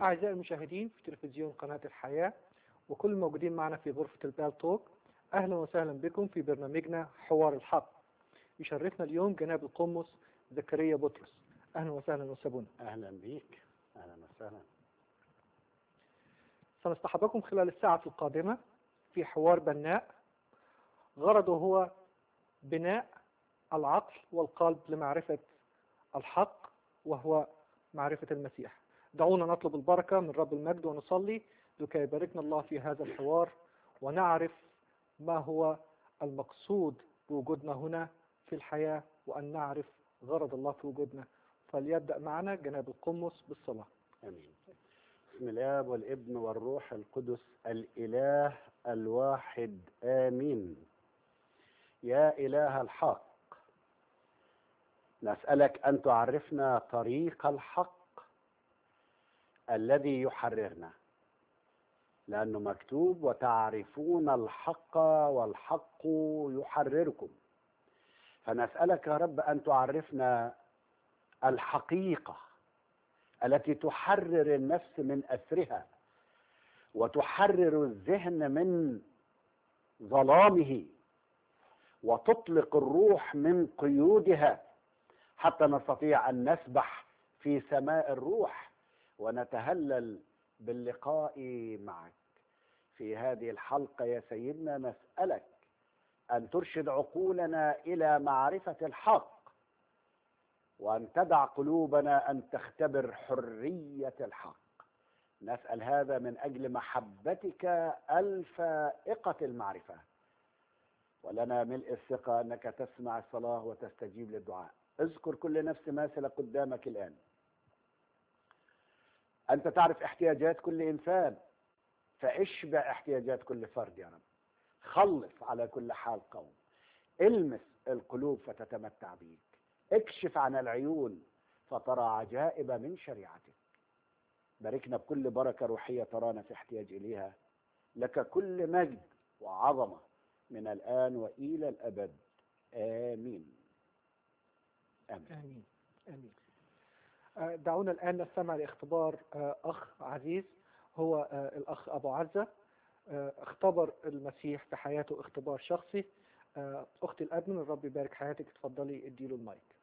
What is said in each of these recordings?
أعزائي المشاهدين في تلفزيون قناة الحياة وكل الموجودين معنا في غرفة البال توك أهلا وسهلا بكم في برنامجنا حوار الحق يشرفنا اليوم جناب القمص زكريا بطرس أهلا وسهلا وسابونا اهلا بيك اهلا وسهلا سنصطحبكم خلال الساعة القادمة في حوار بناء غرضه هو بناء العقل والقلب لمعرفة الحق وهو معرفة المسيح دعونا نطلب البركة من رب المجد ونصلي لكي يباركنا الله في هذا الحوار ونعرف ما هو المقصود بوجودنا هنا في الحياة وأن نعرف غرض الله في وجودنا فليبدأ معنا جناب القمص بالصلاة امين بسم الاب والابن والروح القدس الاله الواحد امين يا اله الحق نسالك ان تعرفنا طريق الحق الذي يحررنا لانه مكتوب وتعرفون الحق والحق يحرركم فنسالك يا رب ان تعرفنا الحقيقه التي تحرر النفس من اسرها وتحرر الذهن من ظلامه وتطلق الروح من قيودها حتى نستطيع ان نسبح في سماء الروح ونتهلل باللقاء معك في هذه الحلقه يا سيدنا نسالك ان ترشد عقولنا الى معرفه الحق وأن تدع قلوبنا أن تختبر حرية الحق نسأل هذا من أجل محبتك الفائقة المعرفة ولنا ملء الثقة أنك تسمع الصلاة وتستجيب للدعاء اذكر كل نفس ماثلة قدامك الآن أنت تعرف احتياجات كل إنسان فاشبع احتياجات كل فرد يا رب خلص على كل حال قوم المس القلوب فتتمتع بيك اكشف عن العيون فترى عجائب من شريعتك باركنا بكل بركة روحية ترانا في احتياج إليها لك كل مجد وعظمة من الآن وإلى الأبد آمين آمين آمين آمين آه، دعونا الآن نستمع لاختبار آه، أخ عزيز هو آه، الأخ أبو عزة آه، اختبر المسيح في حياته اختبار شخصي آه، أختي الأدمن الرب يبارك حياتك اتفضلي اديله المايك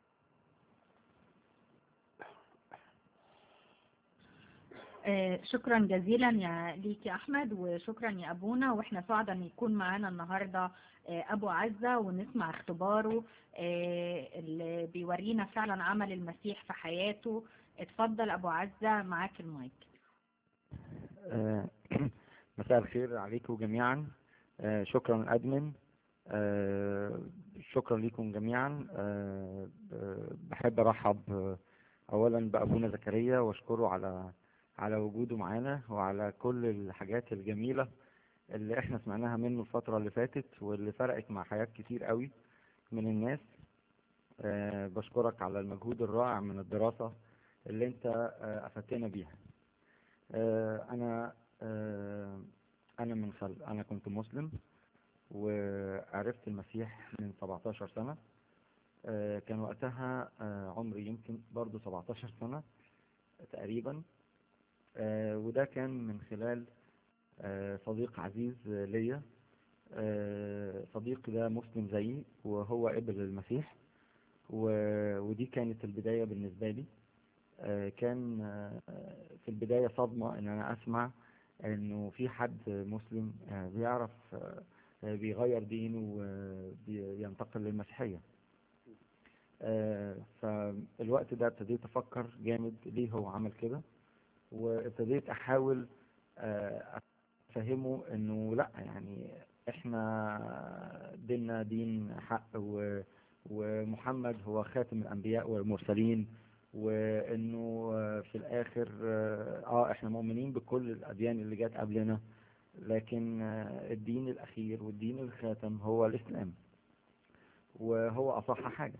آه، شكرا جزيلا يا ليك يا احمد وشكرا يا ابونا واحنا سعداء ان يكون معانا النهارده آه، ابو عزه ونسمع اختباره آه، اللي بيورينا فعلا عمل المسيح في حياته اتفضل ابو عزه معاك المايك آه، مساء الخير عليكم جميعا آه، شكرا الأدمن آه، شكرا لكم جميعا آه، آه، بحب أرحب آه، أولا بأبونا زكريا وأشكره على على وجوده معانا وعلى كل الحاجات الجميلة اللي احنا سمعناها منه الفترة اللي فاتت واللي فرقت مع حياة كتير قوي من الناس آه، بشكرك على المجهود الرائع من الدراسة اللي انت آه، أفدتنا بيها آه، أنا آه، أنا من خل... أنا كنت مسلم وعرفت المسيح من 17 سنة آه، كان وقتها آه، عمري يمكن برضو 17 سنة تقريبا آه، وده كان من خلال آه، صديق عزيز آه، ليا آه، صديقي ده مسلم زيي وهو قبل المسيح و- ودي كانت البداية بالنسبة لي آه، كان آه، في البداية صدمة ان انا اسمع انه في حد مسلم آه، بيعرف آه، آه، بيغير دينه وبينتقل للمسيحية آه، فالوقت ده ابتديت افكر جامد ليه هو عمل كده وابتديت احاول آه، افهمه انه لا يعني احنا ديننا دين حق و ومحمد هو خاتم الانبياء والمرسلين وانه آه، في الاخر اه آه، احنا مؤمنين بكل الاديان اللي جت قبلنا لكن آه، الدين الاخير والدين الخاتم هو الاسلام وهو اصح حاجة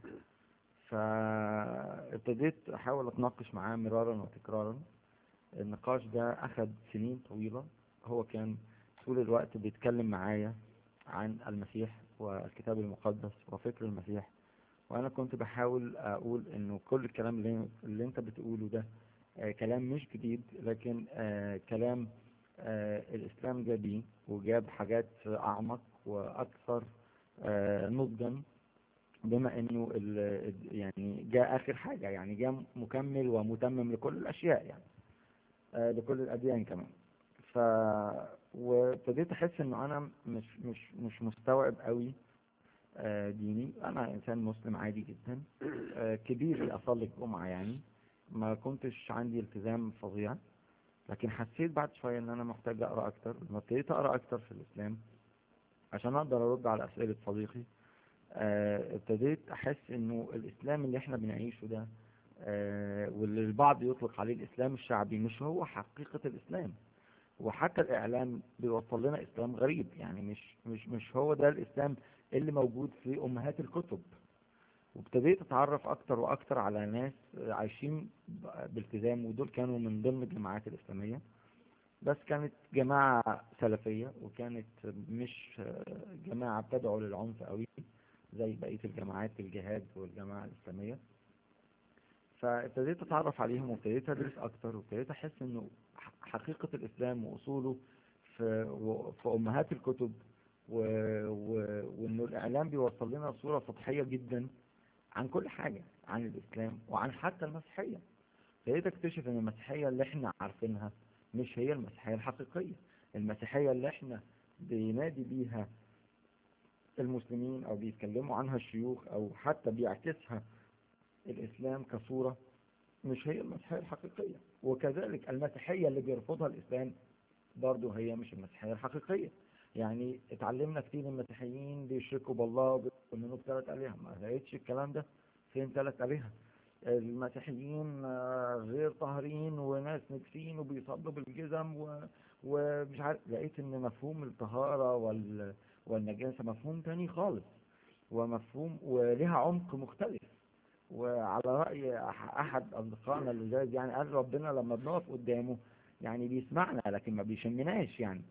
فابتديت احاول اتناقش معاه مرارا وتكرارا النقاش ده اخد سنين طويلة هو كان طول الوقت بيتكلم معايا عن المسيح والكتاب المقدس وفكر المسيح وانا كنت بحاول اقول انه كل الكلام اللي, اللي انت بتقوله ده آه، كلام مش جديد لكن آه، كلام آه، الإسلام جاب بيه وجاب حاجات أعمق وأكثر آه، نضجا بما إنه ال- يعني جاء آخر حاجة يعني جاء مكمل ومتمم لكل الأشياء يعني آه، لكل الأديان كمان ف وابتديت أحس إنه أنا مش مش مش مستوعب قوي آه، ديني أنا إنسان مسلم عادي جدا آه، كبير أصلي الجمعة يعني ما كنتش عندي التزام فظيع لكن حسيت بعد شوية ان انا محتاج اقرا اكتر لما ابتديت اقرا اكتر في الاسلام عشان اقدر ارد على اسئلة صديقي آه، ابتديت احس انه الاسلام اللي احنا بنعيشه ده آه، واللي البعض يطلق عليه الاسلام الشعبي مش هو حقيقة الاسلام وحتى الاعلام بيوصل لنا اسلام غريب يعني مش مش مش هو ده الاسلام اللي موجود في امهات الكتب وابتديت اتعرف اكتر واكتر على ناس عايشين بالتزام ودول كانوا من ضمن الجماعات الاسلاميه بس كانت جماعه سلفيه وكانت مش جماعه بتدعو للعنف قوي زي بقيه الجماعات الجهاد والجماعه الاسلاميه فابتديت اتعرف عليهم وابتديت ادرس اكتر وابتديت احس انه حقيقه الاسلام واصوله في في امهات الكتب و... و... وانه الاعلام بيوصل لنا صوره سطحيه جدا عن كل حاجة عن الإسلام وعن حتى المسيحية ابتديت اكتشف ان المسيحية اللي احنا عارفينها مش هي المسيحية الحقيقية المسيحية اللي احنا بينادي بيها المسلمين او بيتكلموا عنها الشيوخ او حتى بيعكسها الاسلام كصورة مش هي المسيحية الحقيقية وكذلك المسيحية اللي بيرفضها الاسلام برضه هي مش المسيحية الحقيقية يعني اتعلمنا كتير المسيحيين بيشركوا بالله وبيؤمنوا بثلاث آلهة ما لقيتش الكلام ده فين ثلاث آلهة المسيحيين آه، غير طاهرين وناس نجسين وبيصلوا بالجزم و... ومش عارف لقيت ان مفهوم الطهارة وال... والنجاسة مفهوم تاني خالص ومفهوم ولها عمق مختلف وعلى رأي أح- أحد أصدقائنا اللزاز يعني قال ربنا لما بنقف قدامه يعني بيسمعنا لكن ما بيشمناش يعني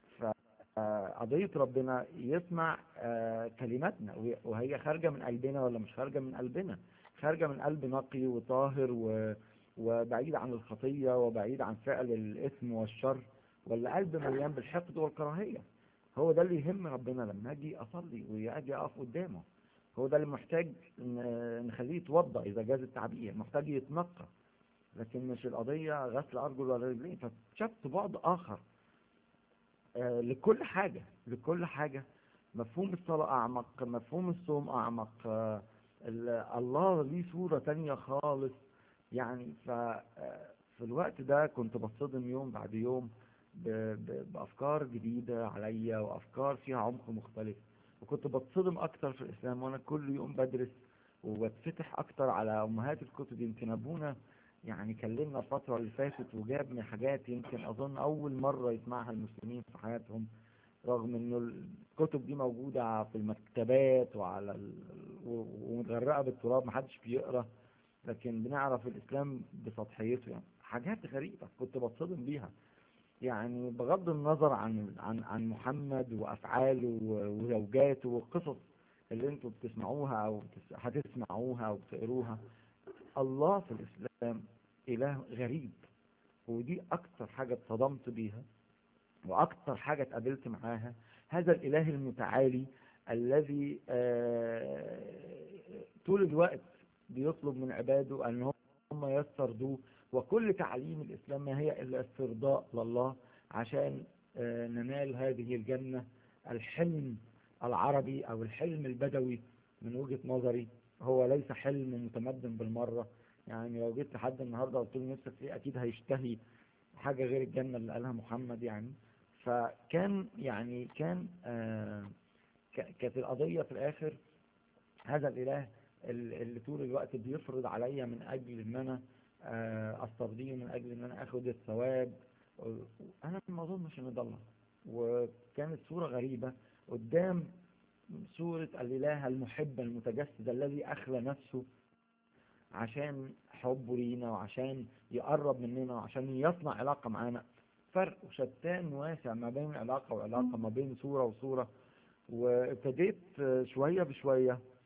فقضية ربنا يسمع آه، كلماتنا وهي- وهي خارجة من قلبنا ولا مش خارجة من قلبنا خارجة من قلب نقي وطاهر و... وبعيد عن الخطية وبعيد عن فعل الإثم والشر ولا قلب مليان بالحقد والكراهية هو ده اللي يهم ربنا لما أجي أصلي وأجي أقف قدامه هو ده اللي محتاج ن- نخليه يتوضأ إذا جاز التعبير محتاج يتنقى لكن مش القضية غسل أرجل ولا رجلين فاكتشفت بعد آخر آه، لكل حاجة لكل حاجة مفهوم الصلاة أعمق مفهوم الصوم أعمق آه، ال- الله ليه صورة تانية خالص يعني ف آه، في الوقت ده كنت بصطدم يوم بعد يوم ب- ب- بأفكار جديدة عليا وأفكار فيها عمق مختلف وكنت بتصدم أكتر في الإسلام وأنا كل يوم بدرس وبتفتح أكتر على أمهات الكتب يمكن أبونا يعني كلمنا الفترة اللي فاتت وجاب من حاجات يمكن أظن أول مرة يسمعها المسلمين في حياتهم رغم إنه الكتب دي موجودة في المكتبات وعلى ال... و- ومتغرقة بالتراب محدش بيقرا لكن بنعرف الإسلام بسطحيته يعني حاجات غريبة كنت بتصدم بيها يعني بغض النظر عن عن عن محمد وأفعاله و- وزوجاته والقصص اللي انتوا بتسمعوها أو بتس- هتسمعوها أو بتقروها الله في الإسلام إله غريب ودي أكتر حاجة اتصدمت بيها وأكتر حاجة اتقابلت معاها هذا الإله المتعالي الذي آه، طول الوقت بيطلب من عباده أن هم يسترضوه وكل تعليم الإسلام ما هي إلا استرضاء لله عشان آه، ننال هذه الجنة الحلم العربي أو الحلم البدوي من وجهة نظري هو ليس حلم متمدن بالمرة يعني لو جيت لحد النهاردة قلت له نفسك فيه أكيد هيشتهي حاجة غير الجنة اللي قالها محمد يعني فكان يعني كان آه ك- كانت القضية في الآخر هذا الإله ال- اللي طول الوقت بيفرض عليا من أجل إن أنا آه، أسترضيه من أجل إن أنا أخد الثواب أنا ما أظنش إن ده الله وكانت صورة غريبة قدام صورة الإله المحب المتجسد الذي أخلى نفسه عشان حبه لينا وعشان يقرب مننا وعشان يصنع علاقة معانا فرق وشتان واسع ما بين علاقة وعلاقة ما بين صورة وصورة وابتديت آه، شوية بشوية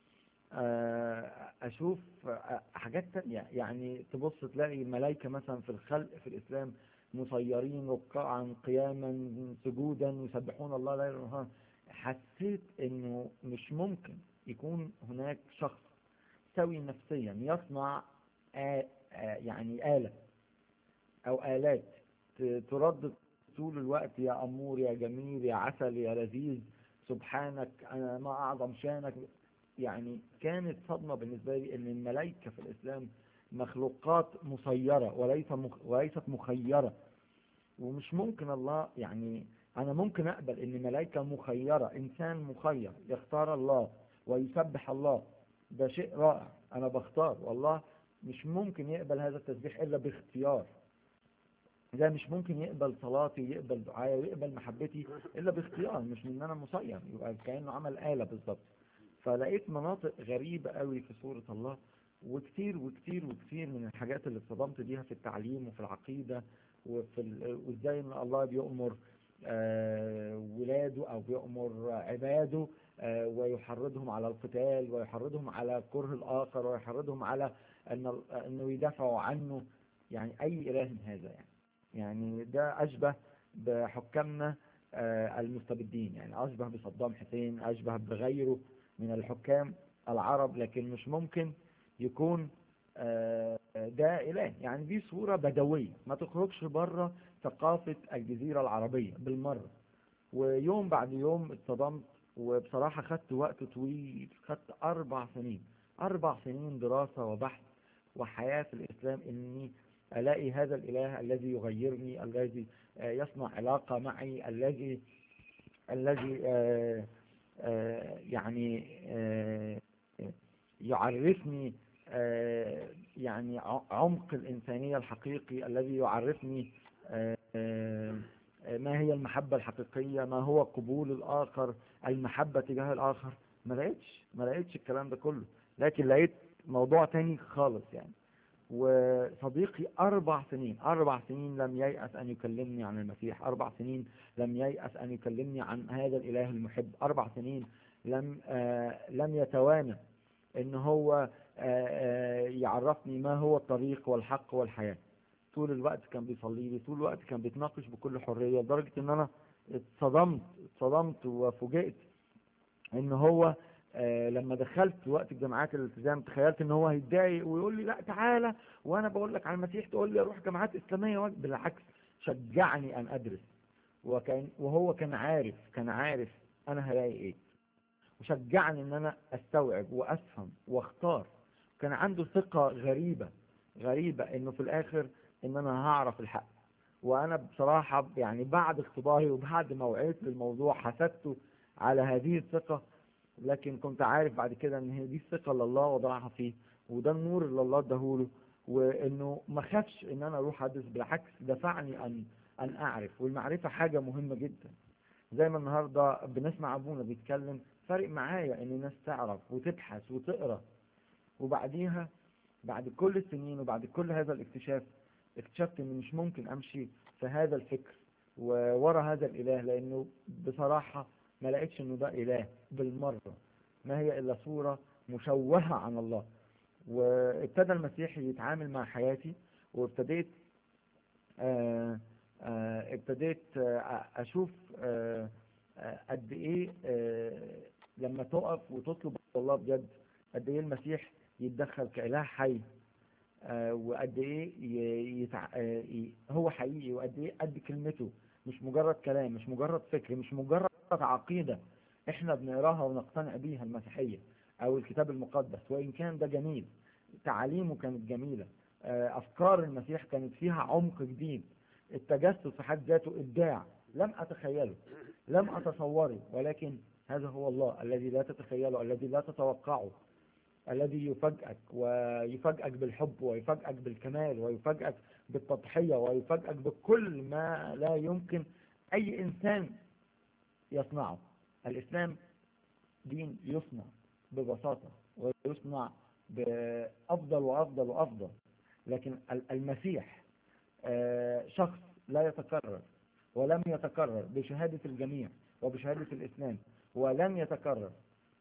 آه، اشوف آه، حاجات تانية يعني تبص تلاقي الملائكة مثلا في الخلق في الاسلام مسيرين ركعا قياما سجودا يسبحون الله ليلا ونهارا حسيت انه مش ممكن يكون هناك شخص سوي نفسيا يصنع آ- آ- يعني آلة او آلات ت- تردد طول الوقت يا أمور يا جميل يا عسل يا لذيذ سبحانك أنا ما أعظم شانك يعني كانت صدمة بالنسبة لي ان الملائكة في الاسلام مخلوقات مسيرة وليس مخ... وليست مخيرة ومش ممكن الله يعني انا ممكن اقبل ان ملائكة مخيرة انسان مخير يختار الله ويسبح الله ده شيء رائع انا بختار والله مش ممكن يقبل هذا التسبيح الا باختيار ده مش ممكن يقبل صلاتي يقبل دعائي ويقبل محبتي الا باختيار مش من ان انا مسير يبقى كانه عمل آلة بالظبط فلقيت مناطق غريبة قوي في سورة الله وكتير وكتير وكتير من الحاجات اللي اتصدمت بيها في التعليم وفي العقيدة وفي ال- وازاي ان الله بيأمر آه، ولاده او بيأمر عباده آه، ويحرضهم على القتال ويحرضهم على كره الاخر ويحرضهم على ان انه يدافعوا عنه يعني اي اله هذا يعني يعني ده اشبه بحكامنا آه، المستبدين يعني اشبه بصدام حسين اشبه بغيره من الحكام العرب لكن مش ممكن يكون آه، ده إله يعني دي صورة بدوية ما تخرجش بره ثقافة الجزيرة العربية بالمرة ويوم بعد يوم اتصدمت وبصراحة خدت وقت طويل خدت أربع سنين أربع سنين دراسة وبحث وحياة في الإسلام إني ألاقي هذا الإله الذي يغيرني الذي آه، يصنع علاقة معي الذي الذي آه، آه، يعني آه، يعرفني آه، يعني ع- عمق الإنسانية الحقيقي الذي يعرفني آه، آه، ما هي المحبة الحقيقية ما هو قبول الآخر المحبة تجاه الآخر ما لقيتش ما لقيتش الكلام ده كله لكن لقيت موضوع تاني خالص يعني وصديقي أربع سنين أربع سنين لم ييأس أن يكلمني عن المسيح أربع سنين لم ييأس أن يكلمني عن هذا الإله المحب أربع سنين لم آه لم يتوانى إن هو آه آه يعرفني ما هو الطريق والحق والحياة طول الوقت كان بيصلي لي طول الوقت كان بيتناقش بكل حرية لدرجة إن أنا اتصدمت اتصدمت وفوجئت إن هو آه لما دخلت وقت الجامعات الالتزام تخيلت ان هو هيتضايق ويقول لي لا تعالى وانا بقول لك على المسيح تقول لي اروح جامعات اسلاميه وأج- بالعكس شجعني ان ادرس وكان وهو كان عارف كان عارف انا هلاقي ايه وشجعني ان انا استوعب وافهم واختار كان عنده ثقه غريبه غريبه انه في الاخر ان انا هعرف الحق وانا بصراحه يعني بعد اختباري وبعد ما وعيت للموضوع حسدته على هذه الثقه لكن كنت عارف بعد كده ان هي دي الثقة اللي الله وضعها فيه وده النور اللي الله اداهوله وانه ما خافش ان انا اروح ادرس بالعكس دفعني ان ان اعرف والمعرفة حاجة مهمة جدا زي ما النهاردة بنسمع ابونا بيتكلم فارق معايا ان الناس تعرف وتبحث وتقرا وبعديها بعد كل السنين وبعد كل هذا الاكتشاف اكتشفت ان مش ممكن امشي في هذا الفكر وورا هذا الاله لانه بصراحة ما لقيتش انه ده اله بالمرة ما هي الا صورة مشوهة عن الله وابتدى المسيح يتعامل مع حياتي وابتديت آه آه ابتديت آه اشوف آه آه قد ايه آه لما تقف وتطلب الله بجد قد ايه المسيح يتدخل كإله حي آه وقد ايه ي- يتع... آه ي- هو حقيقي وقد ايه قد كلمته مش مجرد كلام مش مجرد فكر مش مجرد عقيدة احنا بنقراها ونقتنع بيها المسيحية او الكتاب المقدس وان كان ده جميل تعاليمه كانت جميلة آه، افكار المسيح كانت فيها عمق جديد التجسد في حد ذاته ابداع لم اتخيله لم اتصوره ولكن هذا هو الله الذي لا تتخيله الذي لا تتوقعه الذي يفاجئك ويفاجئك بالحب ويفاجئك بالكمال ويفاجئك بالتضحية ويفاجئك بكل ما لا يمكن أي إنسان يصنعه الإسلام دين يصنع ببساطة ويصنع بأفضل وأفضل وأفضل لكن ال- المسيح آه، شخص لا يتكرر ولم يتكرر بشهادة الجميع وبشهادة الإسلام ولن يتكرر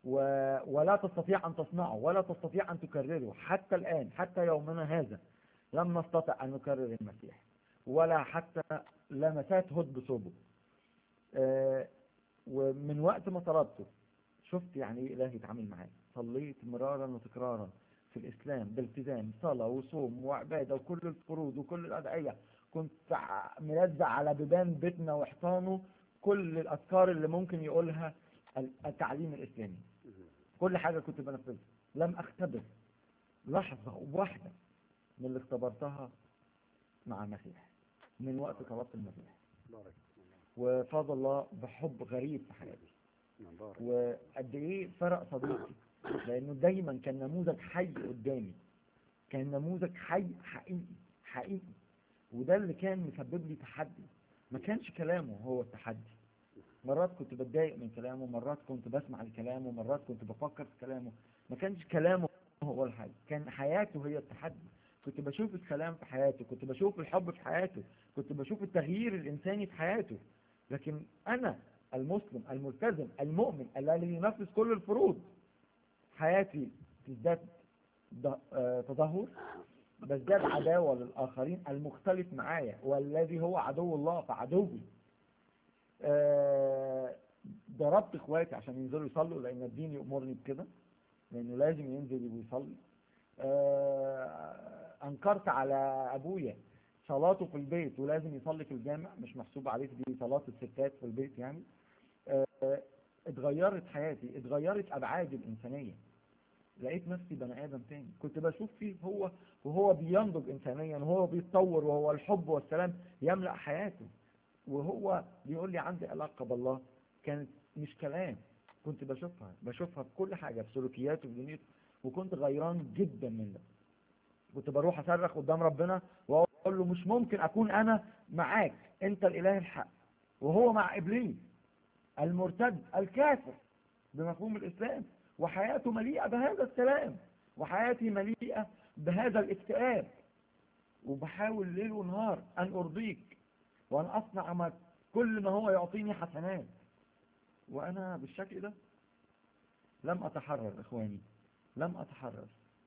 و... ولا تستطيع أن تصنعه ولا تستطيع أن تكرره حتى الآن حتى يومنا هذا لم نستطع أن نكرر المسيح ولا حتى لمسات هد بصوبه آه، ومن وقت ما طلبته شفت يعني ايه إله يتعامل معايا صليت مرارا وتكرارا في الإسلام بالتزام صلاة وصوم وعبادة وكل الفروض وكل الأدعية كنت ع- ملزق على بيبان بيتنا وحيطانه كل الأذكار اللي ممكن يقولها ال- التعليم الإسلامي كل حاجة كنت بنفذها لم أختبر لحظة واحدة من اللي اختبرتها مع المسيح من وقت طلبت المسيح بارك وفاض الله بحب غريب في حياتي الله بارك وقد ايه فرق صديقي لانه دايما كان نموذج حي قدامي كان نموذج حي حقيقي حقيقي وده اللي كان مسبب لي تحدي ما كانش كلامه هو التحدي مرات كنت بتضايق من كلامه مرات كنت بسمع لكلامه مرات كنت بفكر في كلامه ما كانش كلامه هو الحل كان حياته هي التحدي كنت بشوف السلام في حياته كنت بشوف الحب في حياته كنت بشوف التغيير الإنساني في حياته لكن أنا المسلم الملتزم المؤمن الذي ينفذ كل الفروض حياتي تزداد ض- آه، تدهور بزداد عداوة للآخرين المختلف معايا والذي هو عدو الله فعدوي آه، ضربت اخواتي عشان ينزلوا يصلوا لان الدين يأمرني بكده لانه لازم ينزل ويصلي آه، انكرت على ابويا صلاته في البيت ولازم يصلي في الجامع مش محسوب عليه دي صلاة الستات في البيت يعني آه، اتغيرت حياتي اتغيرت ابعادي الانسانية لقيت نفسي بني ادم تاني كنت بشوف فيه هو وهو بينضج انسانيا وهو بيتطور وهو الحب والسلام يملأ حياته وهو بيقول لي عندي علاقة بالله كانت مش كلام كنت بشوفها بشوفها في كل حاجة في سلوكياته في دنيته وكنت غيران جدا من ده كنت بروح اصرخ قدام ربنا واقول له مش ممكن اكون انا معاك انت الاله الحق وهو مع ابليس المرتد الكافر بمفهوم الاسلام وحياته مليئة بهذا السلام وحياتي مليئة بهذا الاكتئاب وبحاول ليل ونهار ان ارضيك وان اصنع ما كل ما هو يعطيني حسنات وانا بالشكل ده لم اتحرر اخواني لم اتحرر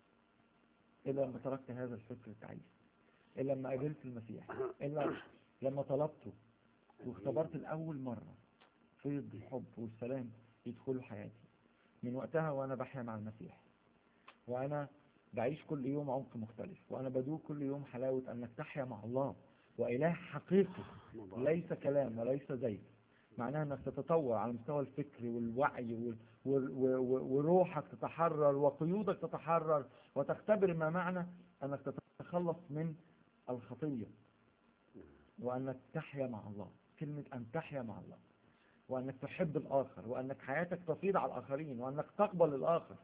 الا لما تركت هذا الفكر التعيس الا لما قابلت المسيح الا لما طلبته واختبرت الاول مرة فيض الحب والسلام يدخلوا حياتي من وقتها وانا بحيا مع المسيح وانا بعيش كل يوم عمق مختلف وانا بدوق كل يوم حلاوة انك تحيا مع الله واله حقيقي ليس كلام وليس زيف معناها انك تتطور على المستوى الفكري والوعي وال- وال- و- و- وروحك تتحرر وقيودك تتحرر وتختبر ما معنى انك تتخلص من الخطية وانك تحيا مع الله كلمة ان تحيا مع الله وانك تحب الاخر وانك حياتك تفيض على الاخرين وانك تقبل الاخر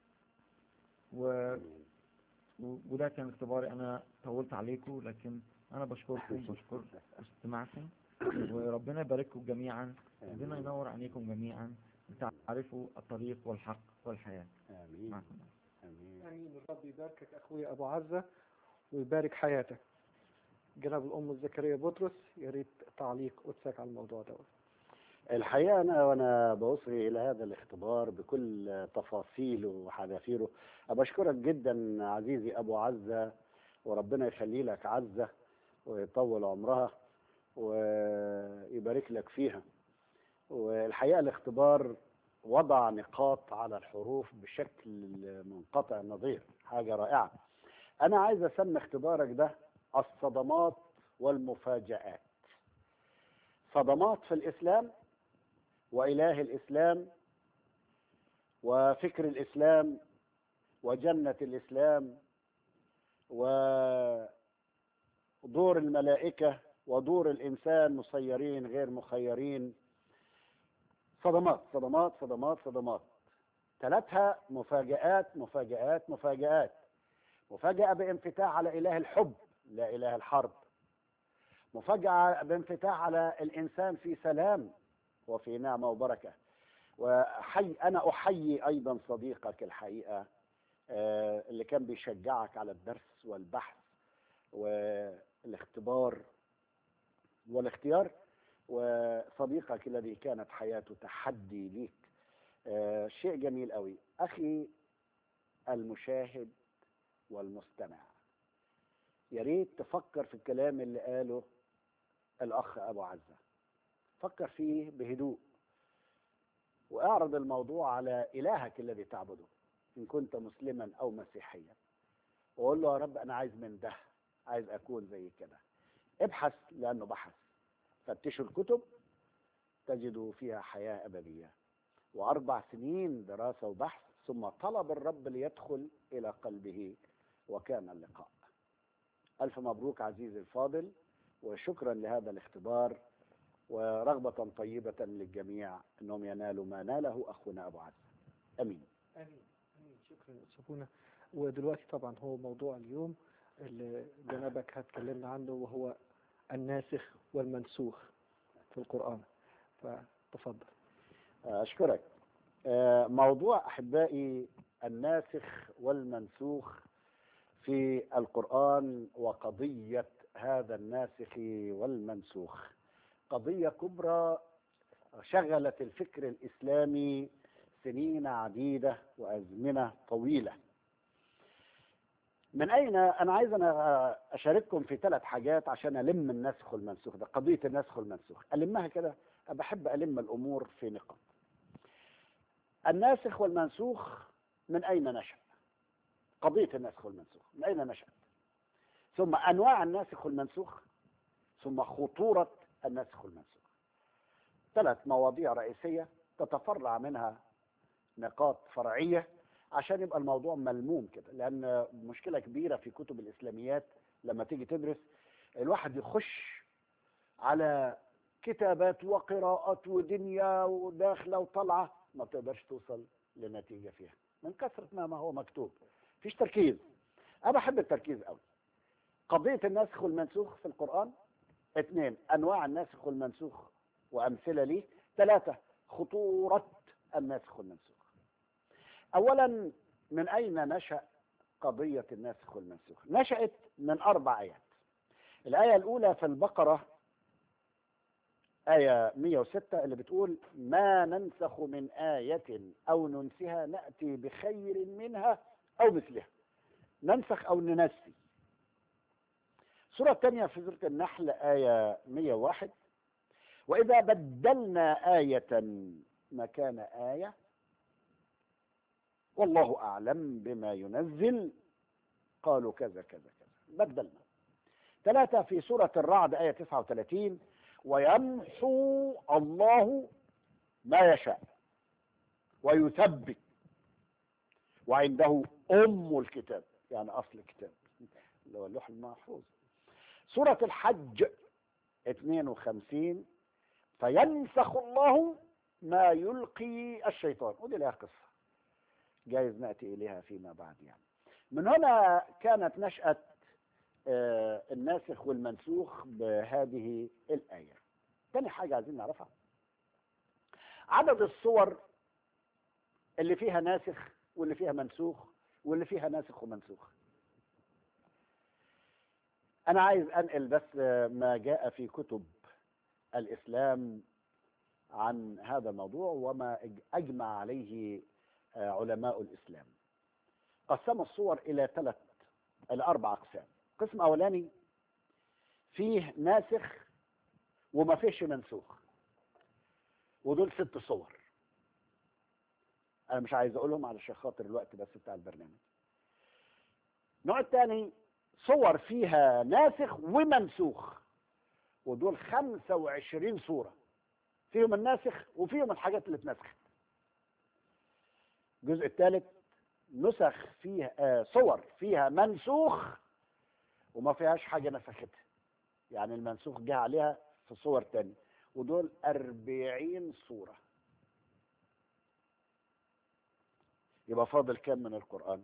و... و- وده كان اختباري انا طولت عليكم لكن انا بشكركم بشكر استماعكم وربنا يبارككم جميعا ربنا ينور عينيكم جميعا تعرفوا الطريق والحق والحياة امين معكم امين امين الرب يباركك اخوي ابو عزة ويبارك حياتك جناب الام زكريا بطرس يا ريت تعليق قدسك على الموضوع دوت الحقيقة أنا وأنا بوصي إلى هذا الاختبار بكل تفاصيله وحذافيره أبشكرك جدا عزيزي أبو عزة وربنا يخلي لك عزة ويطول عمرها ويبارك لك فيها والحقيقة الاختبار وضع نقاط على الحروف بشكل منقطع النظير حاجة رائعة أنا عايز أسمي اختبارك ده الصدمات والمفاجآت صدمات في الإسلام وإله الإسلام وفكر الإسلام وجنة الإسلام ودور الملائكة ودور الإنسان مسيرين غير مخيرين صدمات صدمات صدمات صدمات ثلاثها مفاجآت مفاجآت مفاجآت مفاجأة بانفتاح على إله الحب لا إله الحرب مفاجأة بانفتاح على الإنسان في سلام وفي نعمة وبركة وحي أنا أحيي أيضا صديقك الحقيقة آه، اللي كان بيشجعك على الدرس والبحث والاختبار والاختيار وصديقك الذي كانت حياته تحدي ليك آه شيء جميل قوي أخي المشاهد والمستمع يا ريت تفكر في الكلام اللي قاله الأخ أبو عزة فكر فيه بهدوء واعرض الموضوع على إلهك الذي تعبده إن كنت مسلما أو مسيحيا وقول له يا رب أنا عايز من ده عايز أكون زي كده ابحث لأنه بحث فتشوا الكتب تجدوا فيها حياة أبدية وأربع سنين دراسة وبحث ثم طلب الرب ليدخل إلى قلبه وكان اللقاء ألف مبروك عزيزي الفاضل وشكرا لهذا الاختبار ورغبة طيبة للجميع أنهم ينالوا ما ناله أخونا أبو عزة أمين امين امين شكرا يا أستاذ بونا ودلوقتي طبعا هو موضوع اليوم اللي جنابك هتكلمنا عنه وهو الناسخ والمنسوخ في القرآن فتفضل أشكرك آه، موضوع أحبائي الناسخ والمنسوخ في القرآن وقضية هذا الناسخ والمنسوخ قضية كبرى شغلت الفكر الإسلامي سنين عديدة وأزمنة طويلة من أين أنا عايز أنا أشارككم في ثلاث حاجات عشان ألم النسخ والمنسوخ ده قضية النسخ والمنسوخ ألمها كده بحب ألم الأمور في نقاط الناسخ والمنسوخ من أين نشأ قضية الناسخ والمنسوخ من أين نشأت ثم أنواع الناسخ والمنسوخ ثم خطورة الناسخ والمنسوخ ثلاث مواضيع رئيسية تتفرع منها نقاط فرعية عشان يبقى الموضوع ملموم كده لأن مشكلة كبيرة في كتب الإسلاميات لما تيجي تدرس الواحد يخش على كتابات وقراءات ودنيا وداخلة وطلعة ما بتقدرش توصل لنتيجة فيها من كثرة ما ما هو مكتوب فيش تركيز أنا بحب التركيز قوي قضية الناسخ والمنسوخ في القرآن اثنين أنواع الناسخ والمنسوخ وأمثلة ليه ثلاثة خطورة الناسخ والمنسوخ أولا من أين نشأ قضية الناسخ والمنسوخ نشأت من أربع آيات الآية الأولى في البقرة آية 106 اللي بتقول ما ننسخ من آية أو ننسها نأتي بخير منها أو مثلها ننسخ أو ننسي السورة الثانية في سورة النحل آية 101 وإذا بدلنا آية مكان آية والله أعلم بما ينزل قالوا كذا كذا كذا بدلنا ثلاثة في سورة الرعد آية 39 ويمحو الله ما يشاء ويثبت وعنده أم الكتاب يعني أصل الكتاب اللي هو اللوح المحفوظ سورة الحج 52 فينسخ الله ما يلقي الشيطان ودي لها قصة جايز نأتي إليها فيما بعد يعني من هنا كانت نشأة آه، الناسخ والمنسوخ بهذه الآية تاني حاجة عايزين نعرفها عدد الصور اللي فيها ناسخ واللي فيها منسوخ واللي فيها ناسخ ومنسوخ أنا عايز أنقل بس ما جاء في كتب الإسلام عن هذا الموضوع وما أجمع عليه علماء الإسلام قسموا الصور إلى ثلاث إلى أربع أقسام قسم أولاني فيه ناسخ وما فيش منسوخ ودول ست صور أنا مش عايز أقولهم علشان خاطر الوقت بس بتاع البرنامج النوع الثاني صور فيها ناسخ ومنسوخ ودول 25 صورة فيهم الناسخ وفيهم الحاجات اللي اتنسخت الجزء الثالث نسخ فيها آه صور فيها منسوخ وما فيهاش حاجة نسختها يعني المنسوخ جه عليها في صور تانية ودول أربعين صورة يبقى فاضل كام من القرآن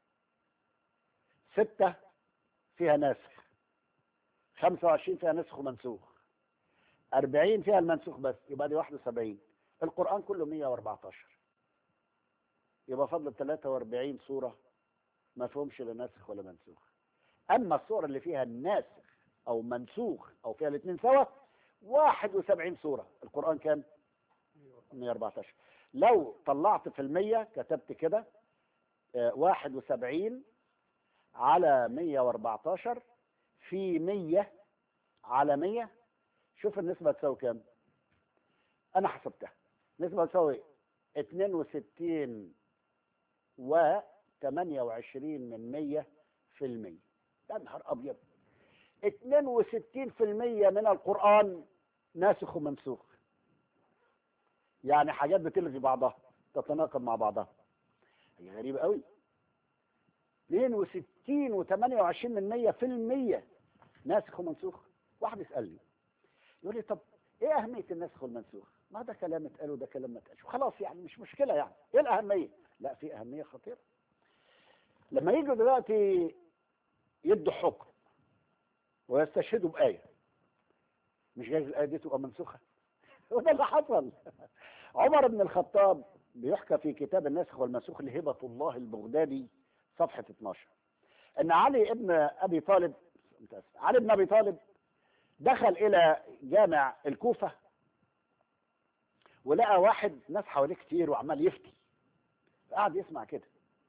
ستة فيها ناسخ خمسة وعشرين فيها نسخ ومنسوخ أربعين فيها المنسوخ بس يبقى دي واحد وسبعين القرآن كله مية واربعتاشر يبقى فضل 43 صورة ما فيهمش لا ناسخ ولا منسوخ أما الصور اللي فيها ناسخ أو منسوخ أو فيها الاثنين سوا 71 صورة القرآن كام 114 لو طلعت في المية كتبت كده آه، واحد وسبعين على مية واربعتاشر في مية على مية شوف النسبة تساوي كام أنا حسبتها نسبة تساوي اتنين وستين وتمانية وعشرين من مية في المية يا نهار أبيض اتنين وستين في المية من القرآن ناسخ ومنسوخ يعني حاجات بتلغي بعضها تتناقض مع بعضها هي غريبة قوي 62 و28 من 100 في المية ناسخ ومنسوخ واحد يسألني يقول لي طب ايه أهمية النسخ والمنسوخ ما ده كلام اتقال وده كلام ما اتقالش خلاص يعني مش مشكلة يعني ايه الأهمية لا في أهمية خطيرة لما يجوا دلوقتي يدوا حكم ويستشهدوا بآية مش جايز الآية دي تبقى منسوخة وده اللي حصل عمر بن الخطاب بيحكى في كتاب الناسخ والمنسوخ لهبة الله البغدادي صفحة 12 ان علي ابن ابي طالب متأسف. علي بن ابي طالب دخل الى جامع الكوفة ولقى واحد ناس حواليه كتير وعمال يفتي قعد يسمع كده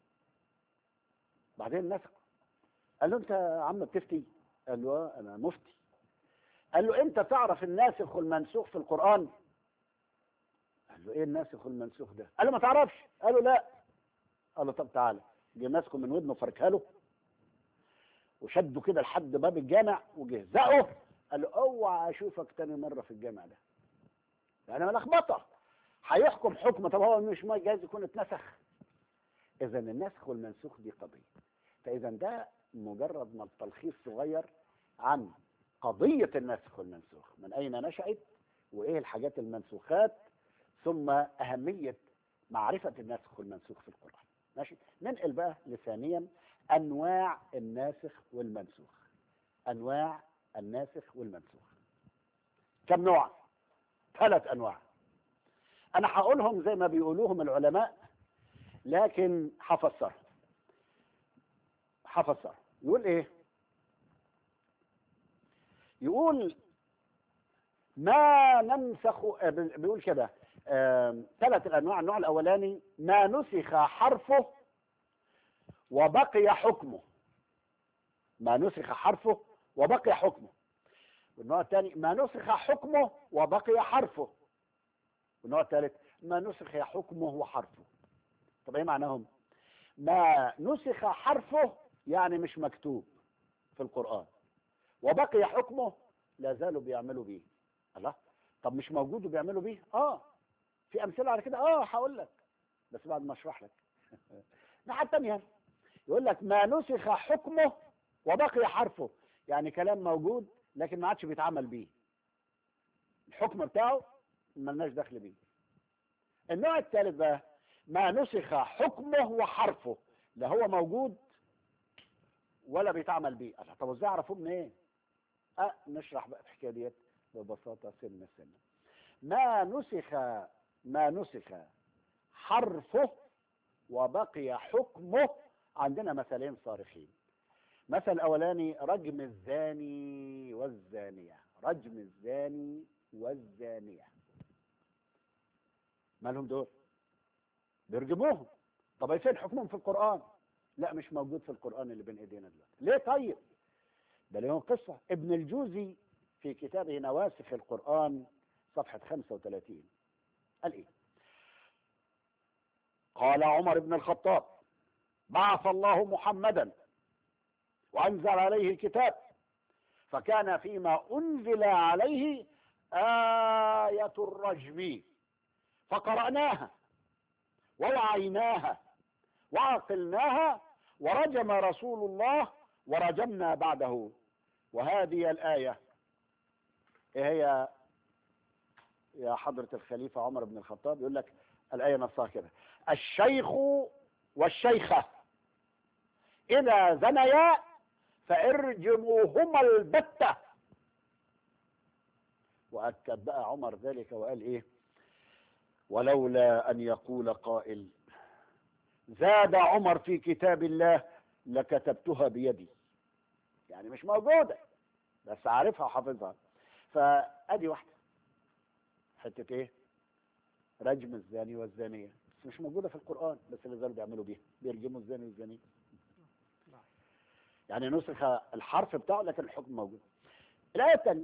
بعدين نسخ قال له انت يا عم بتفتي قال له آه، انا مفتي قال له انت تعرف الناسخ والمنسوخ في القرآن قال له ايه الناسخ والمنسوخ ده قال له ما تعرفش قال له لا قال له طب تعالى جه ماسكه من ودنه فركها له وشده كده لحد باب الجامع وجه زقه قال له اوعى اشوفك تاني مره في الجامع ده يعني ملخبطه هيحكم حكم طب هو مش ما جايز يكون اتنسخ اذا النسخ والمنسوخ دي قضيه فاذا ده مجرد ما التلخيص صغير عن قضيه النسخ والمنسوخ من اين نشأت وايه الحاجات المنسوخات ثم اهميه معرفه الناسخ والمنسوخ في القران ماشي ننقل بقى لثانيا انواع الناسخ والمنسوخ انواع الناسخ والمنسوخ كم نوع ثلاث انواع انا هقولهم زي ما بيقولوهم العلماء لكن هفسرهم هفسرهم يقول ايه يقول ما ننسخ آه، بيقول كده آم، ثلاث الانواع النوع الاولاني ما نسخ حرفه وبقي حكمه ما نسخ حرفه وبقي حكمه والنوع الثاني ما نسخ حكمه وبقي حرفه والنوع الثالث ما نسخ حكمه وحرفه طب ايه معناهم ما نسخ حرفه يعني مش مكتوب في القرآن وبقي حكمه لا زالوا بيعملوا بيه الله طب مش موجود وبيعملوا بيه اه في امثله على كده اه هقول لك بس بعد ما اشرح لك الناحيه الثانيه يقول لك ما نسخ حكمه وبقي حرفه يعني كلام موجود لكن ما عادش بيتعمل بيه الحكم بتاعه ملناش دخل بيه النوع الثالث بقى ما نسخ حكمه وحرفه لا هو موجود ولا بيتعمل بيه الله طب ازاي اعرفه منين ايه أه نشرح بقى الحكايه ديت ببساطه سنه سنه ما نسخ ما نسخ حرفه وبقي حكمه عندنا مثلين صارخين مثل الاولاني رجم الزاني والزانيه رجم الزاني والزانيه مالهم دول بيرجموهم طب فين حكمهم في القران لا مش موجود في القران اللي بين ايدينا دلوقتي ليه طيب ده ليهم قصه ابن الجوزي في كتابه نواسخ القران صفحه 35 قال ايه قال عمر بن الخطاب بعث الله محمدا وانزل عليه الكتاب فكان فيما انزل عليه ايه الرجم فقراناها ووعيناها وعقلناها ورجم رسول الله ورجمنا بعده وهذه الايه ايه هي يا حضرة الخليفة عمر بن الخطاب يقول لك الآية نصها كده الشيخ والشيخة إذا زنيا فارجموهما البتة وأكد بقى عمر ذلك وقال إيه ولولا أن يقول قائل زاد عمر في كتاب الله لكتبتها بيدي يعني مش موجودة بس عارفها وحافظها فأدي واحدة حتة ايه رجم الزاني والزانية بس مش موجودة في القرآن بس اللي زالوا بيعملوا بيها بيرجموا الزاني والزانية يعني نسخ الحرف بتاعه لكن الحكم موجود الآية الثانية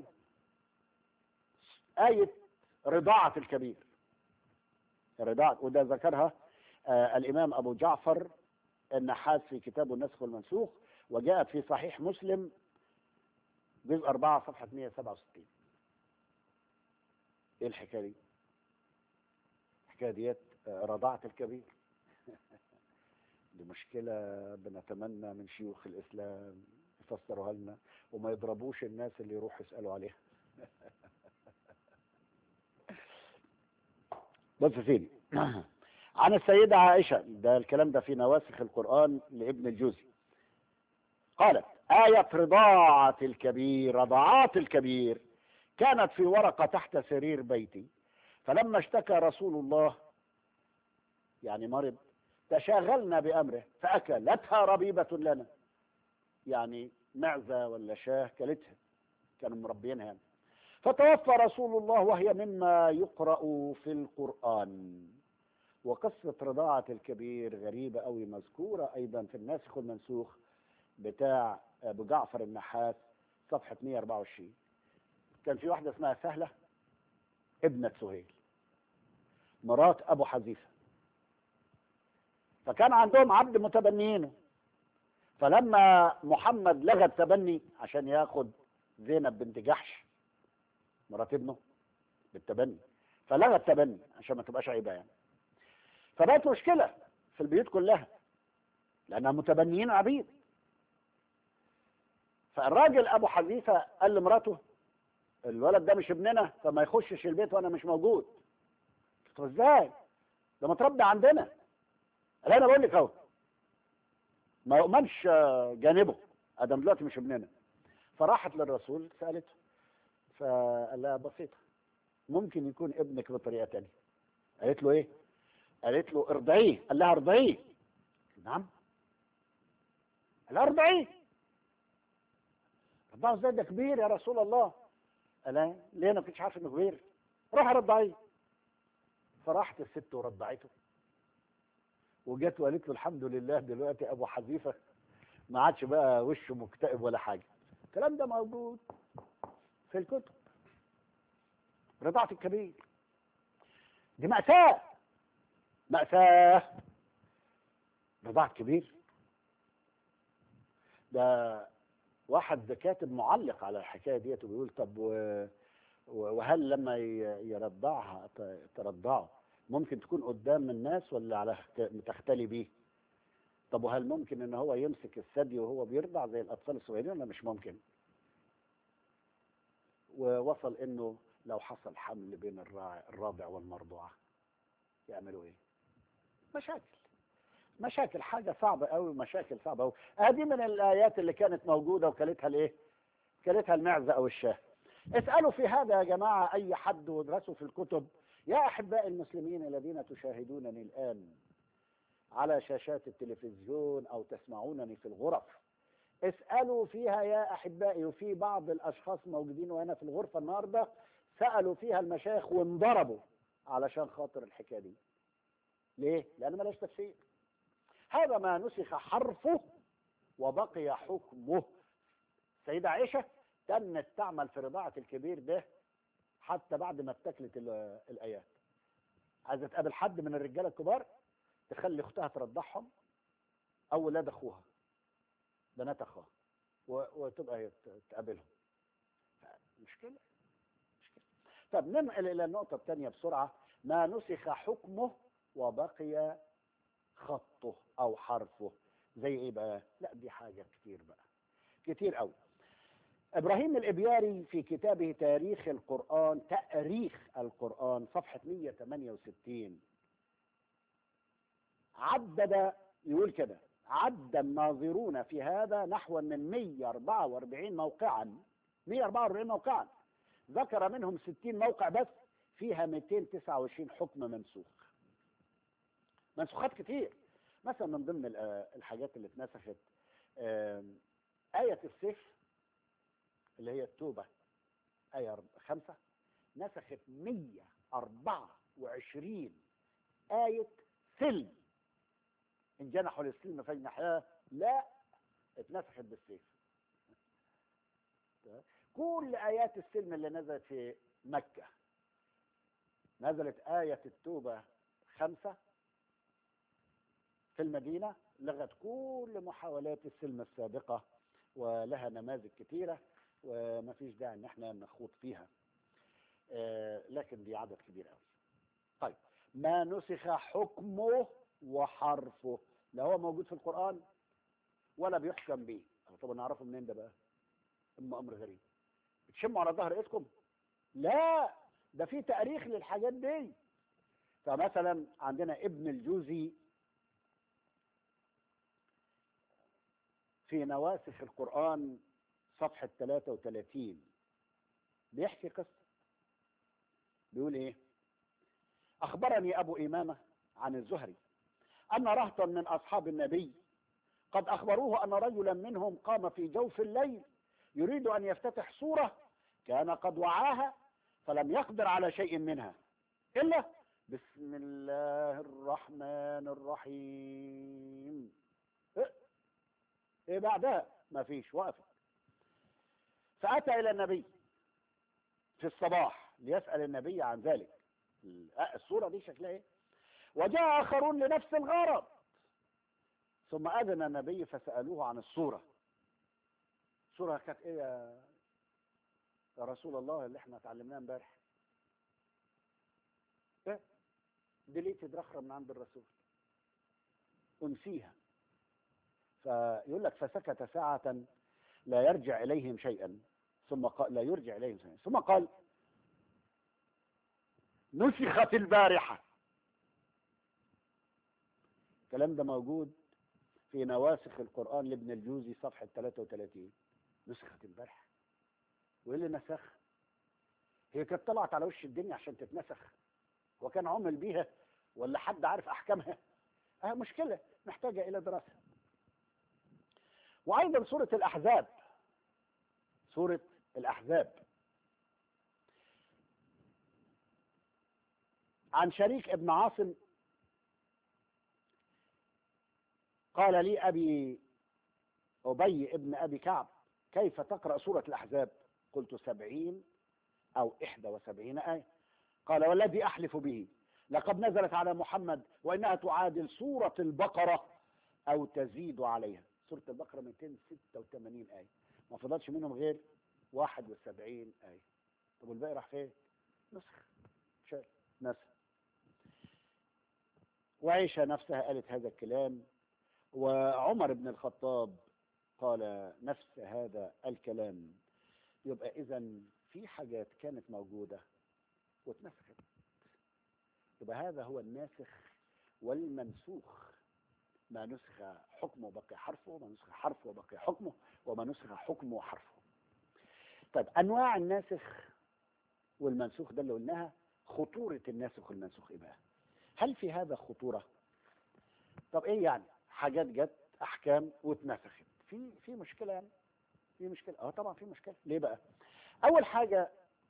آية رضاعة الكبير رضاعة وده ذكرها آه الإمام أبو جعفر النحاس في كتابه النسخ والمنسوخ وجاءت في صحيح مسلم جزء 4 صفحة 167 ايه الحكاية دي؟ الحكاية ديت آه، رضاعة الكبير دي مشكلة بنتمنى من شيوخ الإسلام يفسروها لنا وما يضربوش الناس اللي يروحوا يسألوا عليها بص يا سيدي عن السيدة عائشة ده الكلام ده في نواسخ القرآن لابن الجوزي قالت آية رضاعة الكبير رضاعات الكبير كانت في ورقة تحت سرير بيتي فلما اشتكى رسول الله يعني مرض تشاغلنا بأمره فأكلتها ربيبة لنا يعني معزة ولا شاه كلتها كانوا مربينها يعني. فتوفى رسول الله وهي مما يقرأ في القرآن وقصة رضاعة الكبير غريبة أوي مذكورة أيضا في الناسخ والمنسوخ بتاع أبو جعفر النحاس صفحة 124 كان في واحدة اسمها سهلة ابنة سهيل مرات أبو حذيفة فكان عندهم عبد متبنيينه فلما محمد لغى التبني عشان ياخد زينب بنت جحش مرات ابنه بالتبني فلغى التبني عشان ما تبقاش عيبه يعني فبقت مشكله في البيوت كلها لانها متبنيين عبيد فالراجل ابو حذيفه قال لمراته الولد ده مش ابننا فما يخشش البيت وانا مش موجود قلت له ازاي ده متربي عندنا قال انا بقول لك اهو ما يؤمنش جانبه ادم دلوقتي مش ابننا فراحت للرسول سالته فقال لها بسيطه ممكن يكون ابنك بطريقه تانية قالت له ايه قالت له ارضعيه قال لها ارضعيه نعم قال لها ارضعيه رضعه ازاي ده كبير يا رسول الله قال لها ليه انا ما كنتش عارف انه كبير روح رضعيه فراحت الست ورضعته وجت وقالت له الحمد لله دلوقتي ابو حذيفه ما عادش بقى وشه مكتئب ولا حاجه الكلام ده موجود في الكتب رضاعة الكبير دي مأساة مأساة رضاعة كبير ده واحد كاتب معلق على الحكاية ديت وبيقول طب و... وهل لما ي- يرضعها ت- ترضعه ممكن تكون قدام الناس ولا على تختلي بيه طب وهل ممكن ان هو يمسك الثدي وهو بيرضع زي الاطفال الصغيرين ولا مش ممكن ووصل انه لو حصل حمل بين الراعي الرابع والمرضوعه يعملوا ايه مشاكل مشاكل حاجه صعبه قوي مشاكل صعبه قوي هذه من الايات اللي كانت موجوده وكلتها الايه كلتها المعزه او الشاه اسالوا في هذا يا جماعه اي حد وادرسوا في الكتب يا احباء المسلمين الذين تشاهدونني الان على شاشات التلفزيون او تسمعونني في الغرف اسالوا فيها يا احبائي وفي بعض الاشخاص موجودين وهنا في الغرفه النهارده سالوا فيها المشايخ وانضربوا علشان خاطر الحكايه دي ليه؟ لان ملاش تفسير هذا ما نسخ حرفه وبقي حكمه سيدة عائشة تمت تعمل في رضاعة الكبير ده حتى بعد ما اتكلت ال- الآيات عايزة تقابل حد من الرجالة الكبار تخلي أختها ترضعهم أو ولاد أخوها بنات أخوها و- وتبقى هي ت- تقابلهم مشكلة مشكلة طب ننقل إلى النقطة الثانية بسرعة ما نسخ حكمه وبقي خطه أو حرفه زي إيه بقى؟ لا دي حاجة كتير بقى كتير قوي ابراهيم الابياري في كتابه تاريخ القران تاريخ القران صفحه 168 عدد يقول كده عد الناظرون في هذا نحو من 144 موقعا 144 موقعا ذكر منهم 60 موقع بس فيها 229 حكم منسوخ منسوخات كتير مثلا من ضمن ال- آه الحاجات اللي اتنسخت آم، آية السيف اللي هي التوبة آية خمسة نسخت 104 وعشرين آية سلم إن جنحوا للسلم فاجنحاه لا اتنسخت بالسيف كل آيات السلم اللي نزلت في مكة نزلت آية التوبة خمسة في المدينة لغت كل محاولات السلم السابقة ولها نماذج كثيرة وما فيش داعي ان احنا نخوض فيها آه، لكن دي عدد كبير قوي طيب ما نسخ حكمه وحرفه لا هو موجود في القرآن ولا بيحكم به طب نعرفه منين ده بقى اما امر غريب بتشموا على ظهر ايدكم لا ده في تاريخ للحاجات دي فمثلا عندنا ابن الجوزي في نواسخ القرآن صفحة 33 بيحكي قصة بيقول ايه اخبرني ابو امامة عن الزهري ان رهطا من اصحاب النبي قد اخبروه ان رجلا منهم قام في جوف الليل يريد ان يفتتح سورة كان قد وعاها فلم يقدر على شيء منها الا بسم الله الرحمن الرحيم ايه, إيه بعدها ما فيش وقفت فأتى إلى النبي في الصباح ليسأل النبي عن ذلك الصورة دي شكلها ايه وجاء آخرون لنفس الغرض ثم أذن النبي فسألوه عن الصورة الصورة كانت ايه يا يا رسول الله اللي احنا اتعلمناها امبارح ايه دي ليه تدرخر من عند الرسول أنسيها فيقول لك فسكت ساعة لا يرجع إليهم شيئا ثم قال لا يرجع إليهم شيئا ثم قال نسخت البارحة الكلام ده موجود في نواسخ القرآن لابن الجوزي صفحة 33 نسخت البارحة وإيه اللي نسخ هي كانت طلعت على وش الدنيا عشان تتنسخ وكان عمل بيها ولا حد عارف أحكامها اه مشكلة محتاجة إلى دراسة وأيضا سورة الأحزاب سورة الأحزاب عن شريك ابن عاصم قال لي أبي أبي ابن أبي كعب كيف تقرأ سورة الأحزاب قلت سبعين أو إحدى وسبعين آية قال والذي أحلف به لقد نزلت على محمد وإنها تعادل سورة البقرة أو تزيد عليها سورة البقرة 286 آية ما فضلش منهم غير 71 آية طب والباقي راح فين؟ نسخ شال نسخ وعيشة نفسها قالت هذا الكلام وعمر بن الخطاب قال نفس هذا الكلام يبقى إذا في حاجات كانت موجودة واتنسخت يبقى هذا هو الناسخ والمنسوخ ما نسخ حكمه بقي حرفه وما نسخ حرفه وبقي حكمه وما نسخ حكمه وحرفه طيب أنواع الناسخ والمنسوخ ده اللي قلناها خطورة الناسخ والمنسوخ إيه بقى هل في هذا خطورة طب إيه يعني حاجات جت أحكام واتنسخت في في مشكلة يعني في مشكلة اه طبعا في مشكلة ليه بقى أول حاجة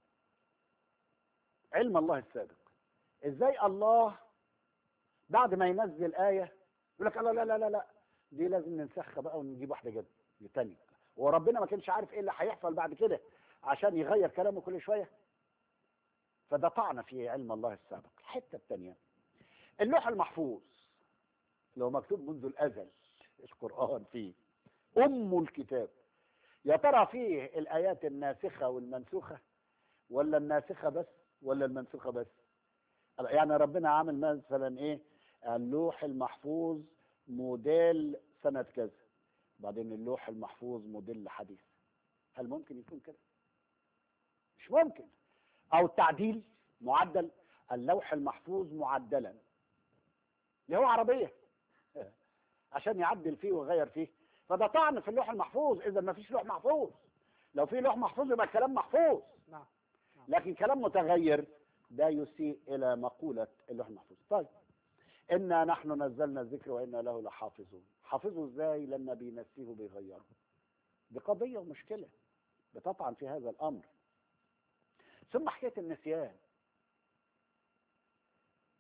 علم الله السابق ازاي الله بعد ما ينزل آية يقول لك لا لا لا لا لا دي لازم ننسخها بقى ونجيب واحدة جد تانية وربنا ما كانش عارف ايه اللي هيحصل بعد كده عشان يغير كلامه كل شوية فده طعن في علم الله السابق الحتة الثانية اللوح المحفوظ لو مكتوب منذ الأزل القرآن فيه أم الكتاب يا ترى فيه الآيات الناسخة والمنسوخة ولا الناسخة بس ولا المنسوخة بس يعني ربنا عامل مثلا ايه اللوح المحفوظ موديل سنة كذا بعدين اللوح المحفوظ موديل حديث هل ممكن يكون كده مش ممكن او التعديل معدل اللوح المحفوظ معدلا اللي هو عربية عشان يعدل فيه ويغير فيه فده طعن في اللوح المحفوظ اذا ما فيش لوح محفوظ لو في لوح محفوظ يبقى الكلام محفوظ نعم لكن كلام متغير ده يسيء الى مقولة اللوح المحفوظ طيب انا نحن نزلنا الذكر وانا له لحافظون حافظه ازاي لما بينسيه بيغيره دي قضية ومشكلة بتطعن في هذا الامر ثم حكاية النسيان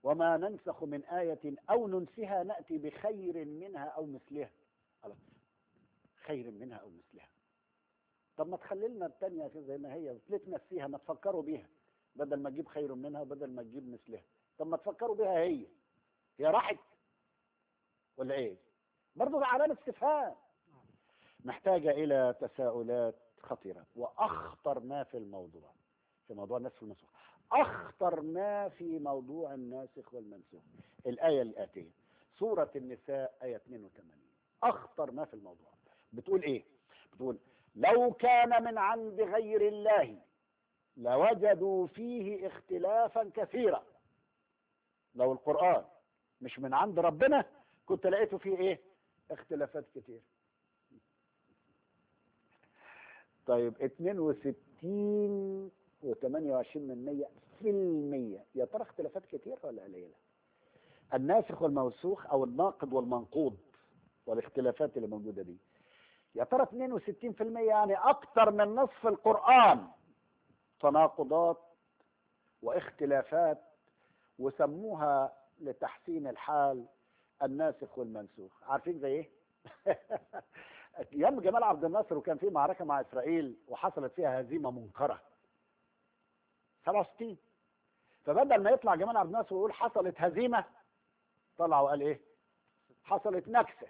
وما ننسخ من آية أو ننسها نأتي بخير منها أو مثلها خلاص. خير منها أو مثلها طب ما تخلي لنا التانية كده زي ما هي ليه تنسيها ما تفكروا بيها بدل ما تجيب خير منها وبدل ما تجيب مثلها طب ما تفكروا بيها هي هي راحت ولا ايه برضه ده علامة استفهام محتاجة إلى تساؤلات خطيرة وأخطر ما في الموضوع في موضوع النسخ والمنسوخ أخطر ما في موضوع الناسخ والمنسوخ الآية الآتية سورة النساء آية 82 أخطر ما في الموضوع بتقول إيه بتقول لو كان من عند غير الله لوجدوا فيه اختلافا كثيرا لو القرآن مش من عند ربنا كنت لقيته فيه ايه اختلافات كتير طيب 62 و28 من 100 في المية يا ترى اختلافات كتير ولا قليلة الناسخ والموسوخ او الناقض والمنقوض والاختلافات اللي موجودة دي يا ترى 62% يعني اكتر من نصف القرآن تناقضات واختلافات وسموها لتحسين الحال الناسخ والمنسوخ عارفين زي ايه ايام جمال عبد الناصر وكان في معركه مع اسرائيل وحصلت فيها هزيمه منكره 67 فبدل ما يطلع جمال عبد الناصر ويقول حصلت هزيمه طلع وقال ايه حصلت نكسه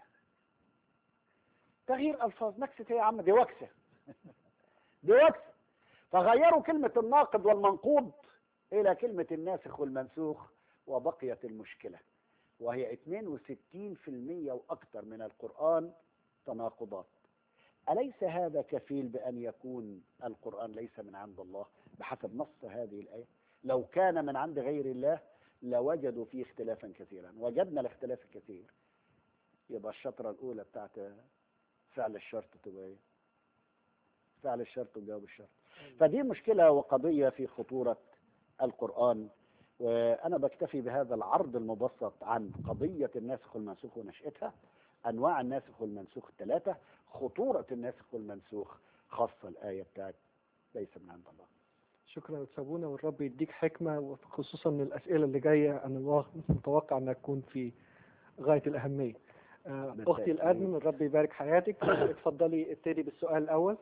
تغيير الفاظ نكسه ايه يا عم دي وكسه دي وكسه فغيروا كلمه الناقض والمنقوض الى كلمه الناسخ والمنسوخ وبقيت المشكله وهي 62% واكثر من القران تناقضات أليس هذا كفيل بأن يكون القرآن ليس من عند الله بحسب نص هذه الآية لو كان من عند غير الله لوجدوا فيه اختلافا كثيرا وجدنا الاختلاف الكثير يبقى الشطرة الأولى بتاعت فعل الشرط تبقى ايه فعل الشرط وجواب الشرط فدي مشكلة وقضية في خطورة القرآن وأنا بكتفي بهذا العرض المبسط عن قضية الناسخ والمنسوخ ونشأتها أنواع الناسخ والمنسوخ الثلاثة خطورة الناسخ والمنسوخ خاصة الآية بتاعت ليس من عند الله شكرا يا سابونا والرب يديك حكمة وخصوصا ان الأسئلة اللي جاية أنا متوقع أنها تكون في غاية الأهمية آه، بالتأكيد. أختي الأدمن الرب يبارك حياتك اتفضلي ابتدي بالسؤال الأول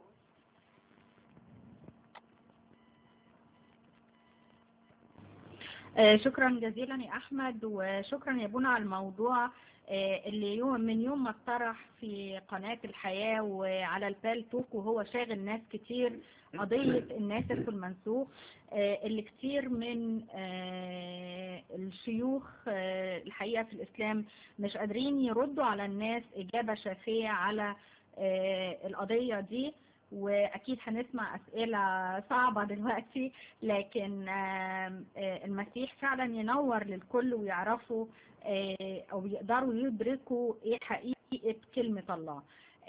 آه، شكرا جزيلا يا احمد وشكرا يا بونا على الموضوع آه، اللي يوم من يوم ما اتطرح في قناة الحياة وعلى البال توك وهو شاغل ناس كتير قضية الناسخ والمنسوخ آه، اللي كتير من آه، الشيوخ آه، الحقيقة في الإسلام مش قادرين يردوا على الناس إجابة شافية على آه، القضية دي واكيد هنسمع اسئله صعبه دلوقتي لكن آم، آه، المسيح فعلا ينور للكل ويعرفوا آه، او يقدروا يدركوا ايه حقيقه كلمه الله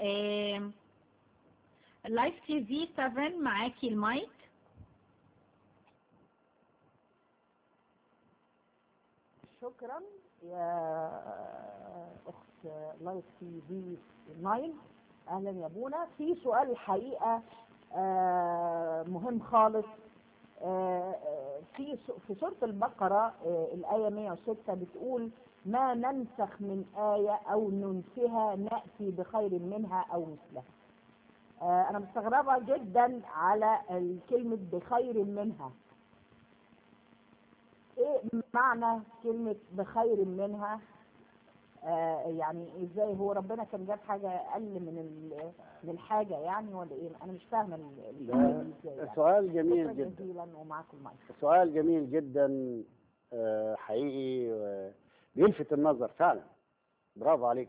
لايف تي في 7 معاكي المايك شكرا يا اخت لايف تي في ناين اهلا يا بونا في سؤال الحقيقه آه، مهم خالص آه، آه، في س- في سوره البقره آه، الايه 106 بتقول ما ننسخ من ايه او ننسها ناتي بخير منها او مثلها آه، انا مستغربه جدا على الكلمه بخير منها ايه معنى كلمة بخير منها آه يعني ازاي هو ربنا كان جاب حاجة اقل من ال- من الحاجة يعني ولا ايه انا مش فاهمة ال- ال- ده ازاي يعني. سؤال شكرا جميل جدا جزيلا ومعاكم المايك سؤال جميل جدا آه، حقيقي آه، بيلفت النظر فعلا برافو عليك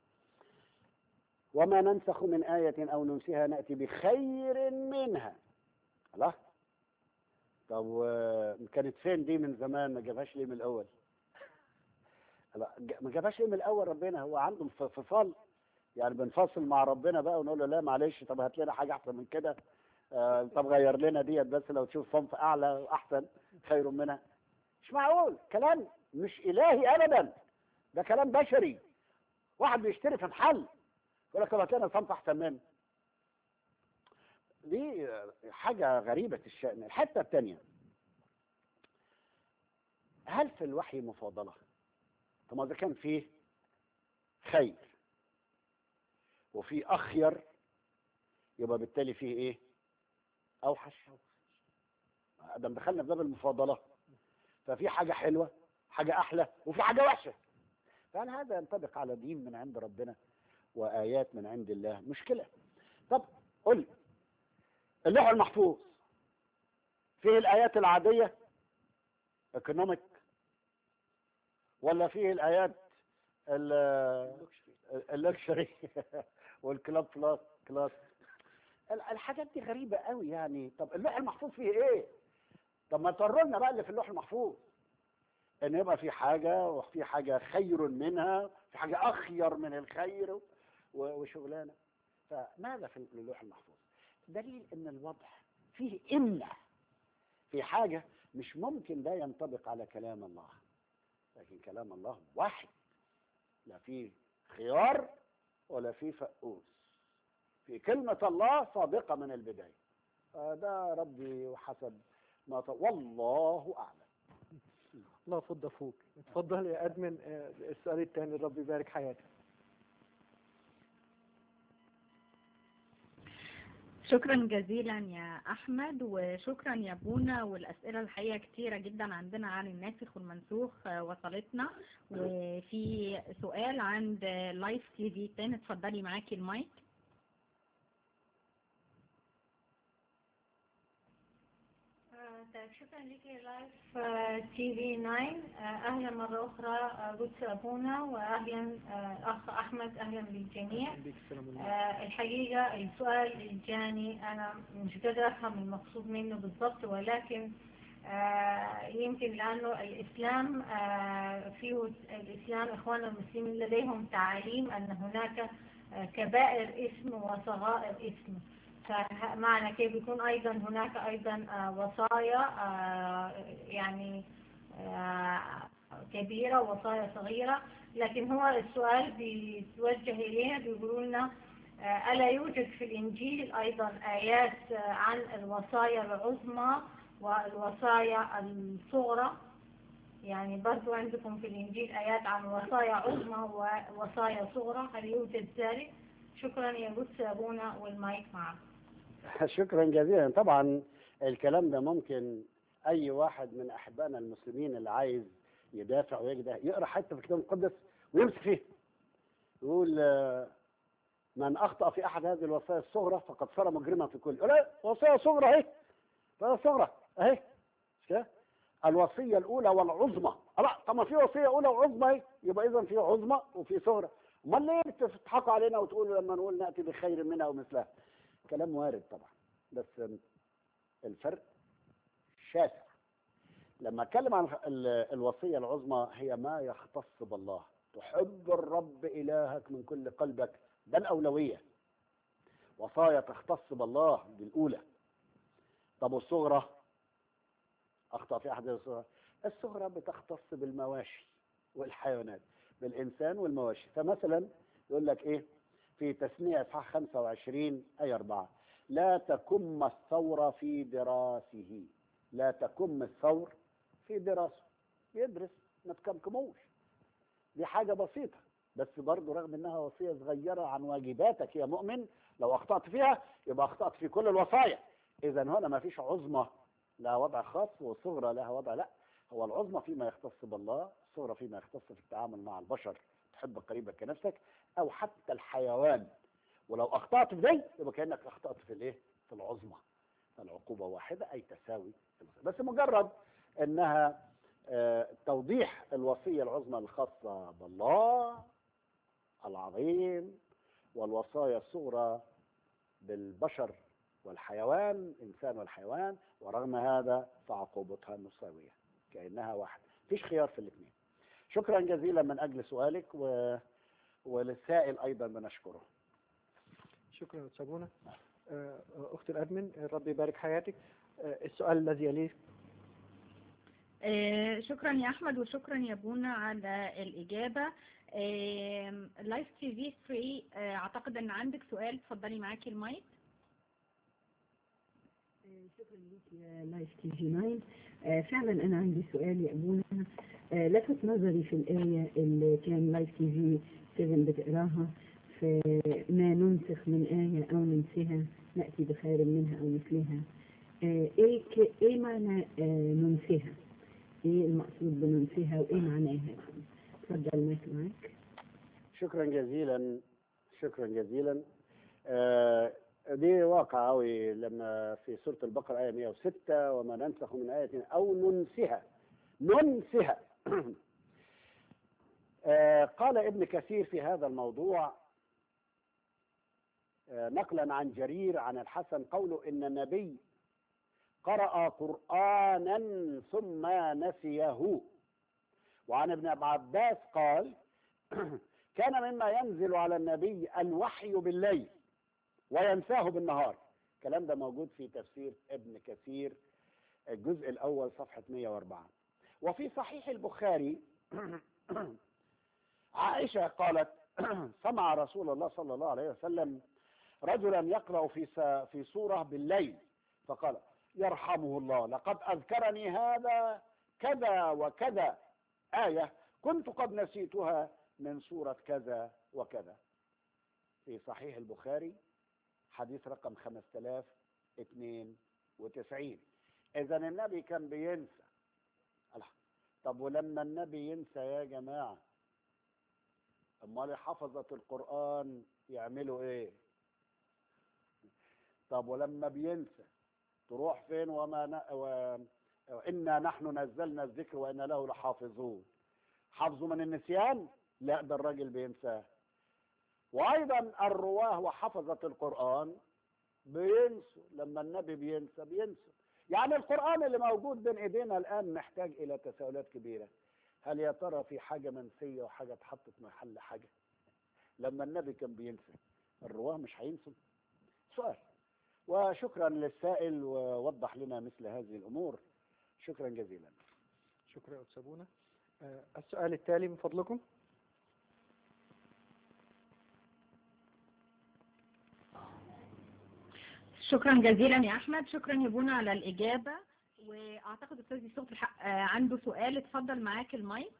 وما ننسخ من آية أو ننسها نأتي بخير منها الله طب و- كانت فين دي من زمان ما جابهاش ليه من الأول لا ج- ما جابهاش ليه من الأول ربنا هو عنده انف- انفصال يعني بنفصل مع ربنا بقى ونقول له لا معلش طب هات لنا حاجة أحسن من كده آه، طب غير لنا ديت بس لو تشوف صنف أعلى وأحسن خير منها مش معقول كلام مش إلهي أبدا ده كلام بشري واحد بيشتري في محل يقول لك طب هات لنا صنف أحسن منه دي حاجة غريبة الشأن الحتة الثانية هل في الوحي مفاضلة طب ما إذا كان فيه خير وفي أخير يبقى بالتالي فيه إيه أوحش ده دخلنا في باب المفاضلة ففي حاجة حلوة حاجة أحلى وفي حاجة وحشة فهل هذا ينطبق على دين من عند ربنا وآيات من عند الله مشكلة طب قل لي، اللوح المحفوظ فيه الآيات العادية ايكونوميك ولا فيه الآيات ال- اللكشري والكلاب كلاس كلاس ال- الحاجات دي غريبة قوي يعني طب اللوح المحفوظ فيه ايه طب ما توروا لنا بقى اللي في اللوح المحفوظ ان يبقى في حاجة وفي حاجة خير منها في حاجة اخير من الخير و- وشغلانة فماذا في اللوح المحفوظ دليل ان الوضع فيه إمنة في حاجة مش ممكن ده ينطبق على كلام الله لكن كلام الله واحد لا فيه خيار ولا فيه فقوس في كلمة الله صادقة من البداية ده ربي وحسب ما ط... والله أعلم الله يفض فوق اتفضل يا ادمن آه، السؤال الثاني ربي يبارك حياتك شكرا جزيلا يا أحمد وشكرا يا بونا والأسئلة الحقيقة كتيرة جدا عندنا عن الناسخ والمنسوخ آه، وصلتنا وفي سؤال عند لايف تي في تاني اتفضلي معاكي المايك آه، طيب شكرا لك لايف آه، تي في 9 آه، اهلا مره اخرى آه، قدس ابونا واهلا آه، اخ احمد اهلا بالجميع بيك السلام عليكم آه، الحقيقه السؤال اللي جاني انا مش قادره افهم المقصود منه بالضبط ولكن آه، يمكن لانه الاسلام آه، فيه الاسلام اخواننا المسلمين لديهم تعاليم ان هناك آه، كبائر اسم وصغائر اسم فمعنى كيف يكون أيضا هناك أيضا آه، وصايا آه، يعني آه، كبيرة ووصايا صغيرة لكن هو السؤال بيتوجه إلينا بيقولوا لنا آه، ألا يوجد في الإنجيل أيضا آيات آه، عن الوصايا العظمى والوصايا الصغرى يعني برضو عندكم في الإنجيل آيات عن وصايا عظمى ووصايا صغرى هل يوجد ذلك؟ شكرا يا قدس أبونا والمايك معك شكرا جزيلا طبعا الكلام ده ممكن اي واحد من احبائنا المسلمين اللي عايز يدافع ويجده يقرا حته في الكتاب المقدس ويمسك فيه يقول آه، من اخطا في احد هذه الوصايا الصغرى فقد صار مجرما في كل لا وصايا صغرى اهي وصايا صغرى اهي مش كده؟ الوصيه الاولى والعظمى لا طب ما في وصيه اولى وعظمى اهي يبقى اذا في عظمى وفي صغرى امال ليه بتضحكوا علينا وتقولوا لما نقول ناتي بخير منها ومثلها كلام وارد طبعا بس الفرق شاسع لما اتكلم عن ال- الوصيه العظمى هي ما يختص بالله تحب الرب الهك من كل قلبك ده الاولويه وصايا تختص بالله دي الاولى طب والصغرى اخطا في احد الصغرى الصغرى بتختص بالمواشي والحيوانات بالانسان والمواشي فمثلا يقول لك ايه في تسمية اصحاح 25 اي 4 لا تكم الثور في دراسه لا تكم الثور في دراسه يدرس ما تكمكموش دي حاجة بسيطة بس برضه رغم انها وصية صغيرة عن واجباتك يا مؤمن لو اخطأت فيها يبقى اخطأت في كل الوصايا اذا هنا ما فيش عظمى لها وضع خاص وصغرى لها وضع لا هو العظمى فيما يختص بالله الصغرى فيما يختص في التعامل مع البشر تحب قريبك كنفسك او حتى الحيوان ولو اخطات في دي يبقى كانك اخطات في الايه في العظمى العقوبه واحده اي تساوي في الوصية. بس مجرد انها آه، توضيح الوصيه العظمى الخاصه بالله العظيم والوصايا الصغرى بالبشر والحيوان الانسان والحيوان ورغم هذا فعقوبتها مساويه كانها واحد مفيش خيار في الاثنين شكرا جزيلا من اجل سؤالك و... وللسائل ايضا بنشكره شكرا يا أستاذ بونا آه، اخت الادمن آه، ربي يبارك حياتك آه، السؤال الذي يليه آه، شكرا يا أحمد وشكرا يا بونا على الإجابة لايف تي في 3 أعتقد أن عندك سؤال اتفضلي معاكي المايك شكرا لك يا لايف تي جي 9 آه، فعلا انا عندي سؤال يا ابونا آه، لفت نظري في الايه اللي كان لايف تي في 7 بتقراها في ما ننسخ من ايه او ننسها ناتي بخير منها او مثلها آه، ايه ك- ايه معنى آه، ننسها؟ ايه المقصود بننسها وايه معناها؟ اتفضل المايك معاك شكرا جزيلا شكرا جزيلا آه، دي واقع أوي لما في سورة البقرة آية 106 وما ننسخ من آية أو ننسها ننسها آه، قال ابن كثير في هذا الموضوع آه، نقلا عن جرير عن الحسن قوله إن النبي قرأ قرآنا ثم نسيه وعن ابن عباس قال كان مما ينزل على النبي الوحي بالليل وينساه بالنهار الكلام ده موجود في تفسير ابن كثير الجزء الأول صفحة 104 وفي صحيح البخاري عائشة قالت سمع رسول الله صلى الله عليه وسلم رجلا يقرأ في س- في سورة بالليل فقال يرحمه الله لقد أذكرني هذا كذا وكذا آية كنت قد نسيتها من سورة كذا وكذا في صحيح البخاري حديث رقم 5092 إذا النبي كان بينسى الله. طب ولما النبي ينسى يا جماعة أمال حفظة القرآن يعملوا إيه؟ طب ولما بينسى تروح فين وما ن... و... وإنا نحن نزلنا الذكر وإنا له لحافظون حافظوا من النسيان لا ده الراجل بينساه وايضا الرواه وحفظة القرآن بينسوا لما النبي بينسى بينسوا يعني القرآن اللي موجود بين ايدينا الان محتاج الى تساؤلات كبيرة هل يا ترى في حاجة منسية وحاجة اتحطت محل حاجة لما النبي كان بينسى الرواه مش هينسوا سؤال وشكرا للسائل ووضح لنا مثل هذه الامور شكرا جزيلا شكرا يا أستاذ أبونا آه، السؤال التالي من فضلكم شكرا جزيلا يا احمد شكرا يا بونا على الاجابه واعتقد استاذ يوسف الحق آه، عنده سؤال اتفضل معاك المايك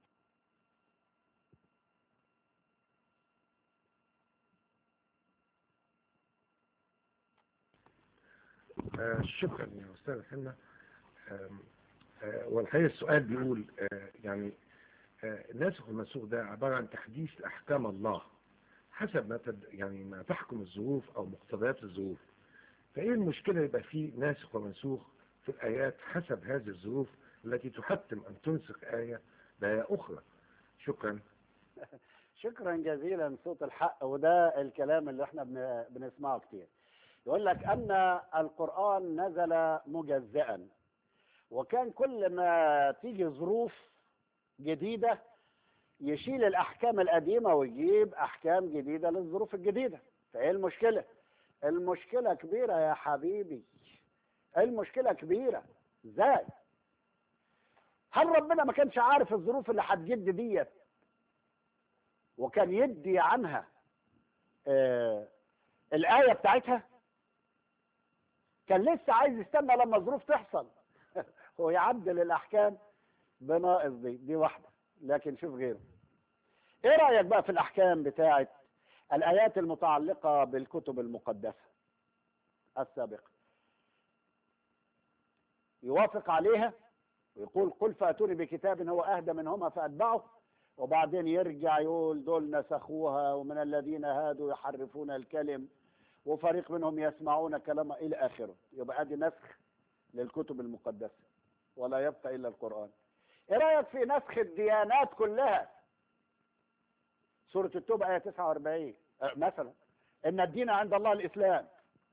آه، شكرا يا أستاذ حنا آم، آه، والحقيقة السؤال بيقول آه، يعني آه، الناسخ والمنسوخ ده عبارة عن تحديث لأحكام الله حسب ما تد يعني ما تحكم الظروف أو مقتضيات الظروف فإيه المشكلة يبقى فيه ناسخ ومنسوخ في الآيات حسب هذه الظروف التي تحتم أن تنسخ آية بآية أخرى شكرا شكرا جزيلا صوت الحق وده الكلام اللي احنا بن- بنسمعه كتير يقول لك ان القرآن نزل مجزئا وكان كل ما تيجي ظروف جديدة يشيل الأحكام القديمة ويجيب أحكام جديدة للظروف الجديدة فإيه المشكلة؟ المشكلة كبيرة يا حبيبي المشكلة كبيرة ازاي؟ هل ربنا ما كانش عارف الظروف اللي هتجد ديت وكان يدي عنها آه الآية بتاعتها كان لسه عايز يستنى لما الظروف تحصل هو يعدل الأحكام بناقص دي دي واحدة لكن شوف غيره ايه رأيك بقى في الأحكام بتاعت الآيات المتعلقة بالكتب المقدسة السابقة يوافق عليها ويقول قل فأتوني بكتاب هو أهدى منهما فأتبعه وبعدين يرجع يقول دول نسخوها ومن الذين هادوا يحرفون الكلم وفريق منهم يسمعون كلام إلى آخره يبقى أدي نسخ للكتب المقدسة ولا يبقى إلا القرآن إيه رأيك في نسخ الديانات كلها سورة التوبة آية 49 أه، مثلا إن الدين عند الله الإسلام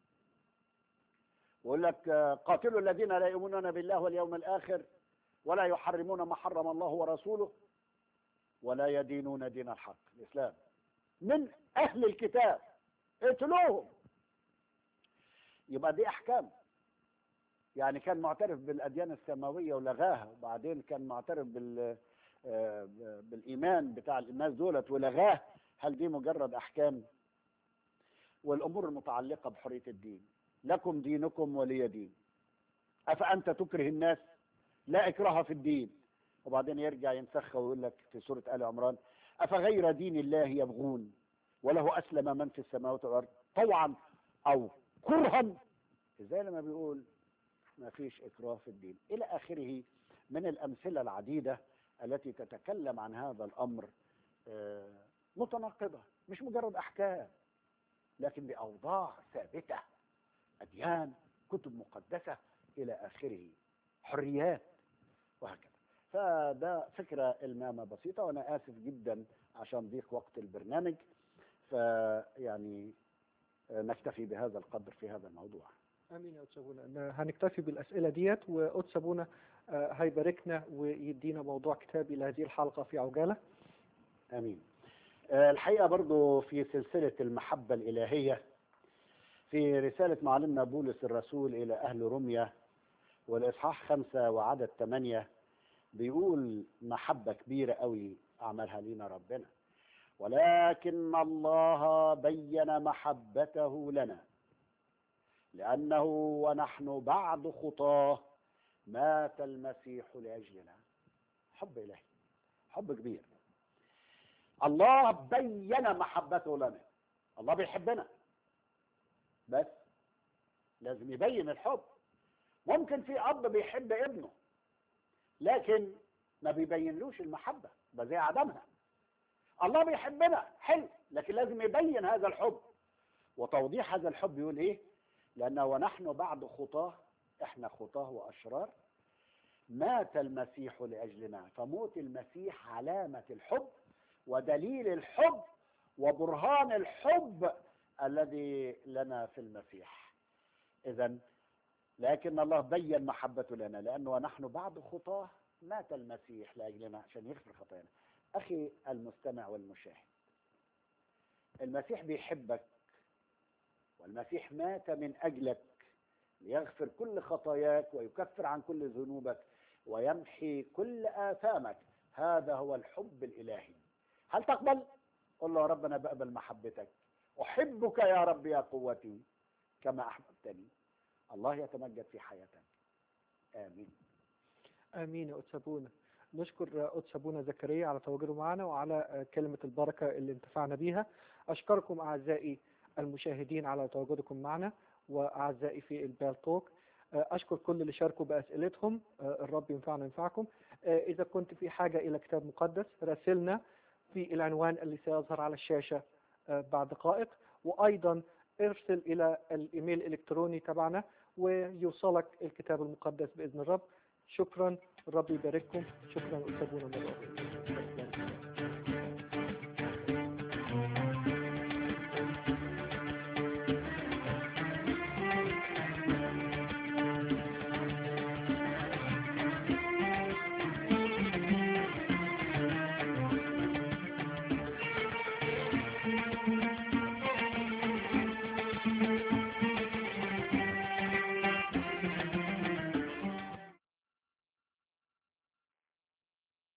ويقول لك آه، قاتلوا الذين لا يؤمنون بالله واليوم الآخر ولا يحرمون ما حرم الله ورسوله ولا يدينون دين الحق الإسلام من أهل الكتاب اقتلوهم يبقى دي أحكام يعني كان معترف بالأديان السماوية ولغاها وبعدين كان معترف بال آه، بالإيمان بتاع الناس دولت ولغاه هل دي مجرد أحكام والأمور المتعلقة بحرية الدين لكم دينكم ولي دين أفأنت تكره الناس لا إكراه في الدين وبعدين يرجع ينسخ ويقول لك في سورة آل عمران أفغير دين الله يبغون وله أسلم من في السماوات والأرض طوعا أو كرها إزاي لما بيقول ما فيش إكراه في الدين إلى آخره من الأمثلة العديدة التي تتكلم عن هذا الأمر آه، متناقضة مش مجرد أحكام لكن بأوضاع ثابتة أديان كتب مقدسة إلى آخره حريات وهكذا فده فكرة المامة بسيطة وأنا آسف جدا عشان ضيق وقت البرنامج فيعني آه، نكتفي بهذا القدر في هذا الموضوع امين يا استاذ ابونا هنكتفي بالاسئله ديت واستاذ ابونا آه، هيباركنا ويدينا موضوع كتابي لهذه الحلقه في عجاله امين آه، الحقيقه برضو في سلسله المحبه الالهيه في رساله معلمنا بولس الرسول الى اهل روميا والاصحاح خمسة وعدد ثمانية بيقول محبه كبيره قوي عملها لنا ربنا ولكن الله بين محبته لنا لأنه ونحن بعد خطاه مات المسيح لأجلنا حب إلهي حب كبير الله بين محبته لنا الله بيحبنا بس لازم يبين الحب ممكن في أب بيحب ابنه لكن ما بيبينلوش المحبة ده زي عدمها الله بيحبنا حلو لكن لازم يبين هذا الحب وتوضيح هذا الحب يقول ايه لأنه ونحن بعد خطاه احنا خطاه وأشرار مات المسيح لأجلنا فموت المسيح علامة الحب ودليل الحب وبرهان الحب الذي لنا في المسيح إذا لكن الله بين محبته لنا لأنه ونحن بعد خطاه مات المسيح لأجلنا عشان يغفر خطايانا أخي المستمع والمشاهد المسيح بيحبك والمسيح مات من أجلك ليغفر كل خطاياك ويكفر عن كل ذنوبك ويمحي كل آثامك هذا هو الحب الإلهي هل تقبل؟ قل له يا رب أنا بقبل محبتك أحبك يا رب يا قوتي كما أحببتني الله يتمجد في حياتك آمين امين يا استاذ ابونا نشكر استاذ ابونا زكريا على تواجده معنا وعلى كلمه البركه اللي انتفعنا بيها اشكركم اعزائي المشاهدين على تواجدكم معنا واعزائي في البال توك اشكر كل اللي شاركوا باسئلتهم الرب ينفعنا وينفعكم اذا كنت في حاجه الى كتاب مقدس راسلنا في العنوان اللي سيظهر على الشاشه بعد دقائق وايضا ارسل الى الايميل الالكتروني تبعنا ويوصلك الكتاب المقدس باذن الرب شكرا الرب يبارككم شكرا استاذ مرة أخرى.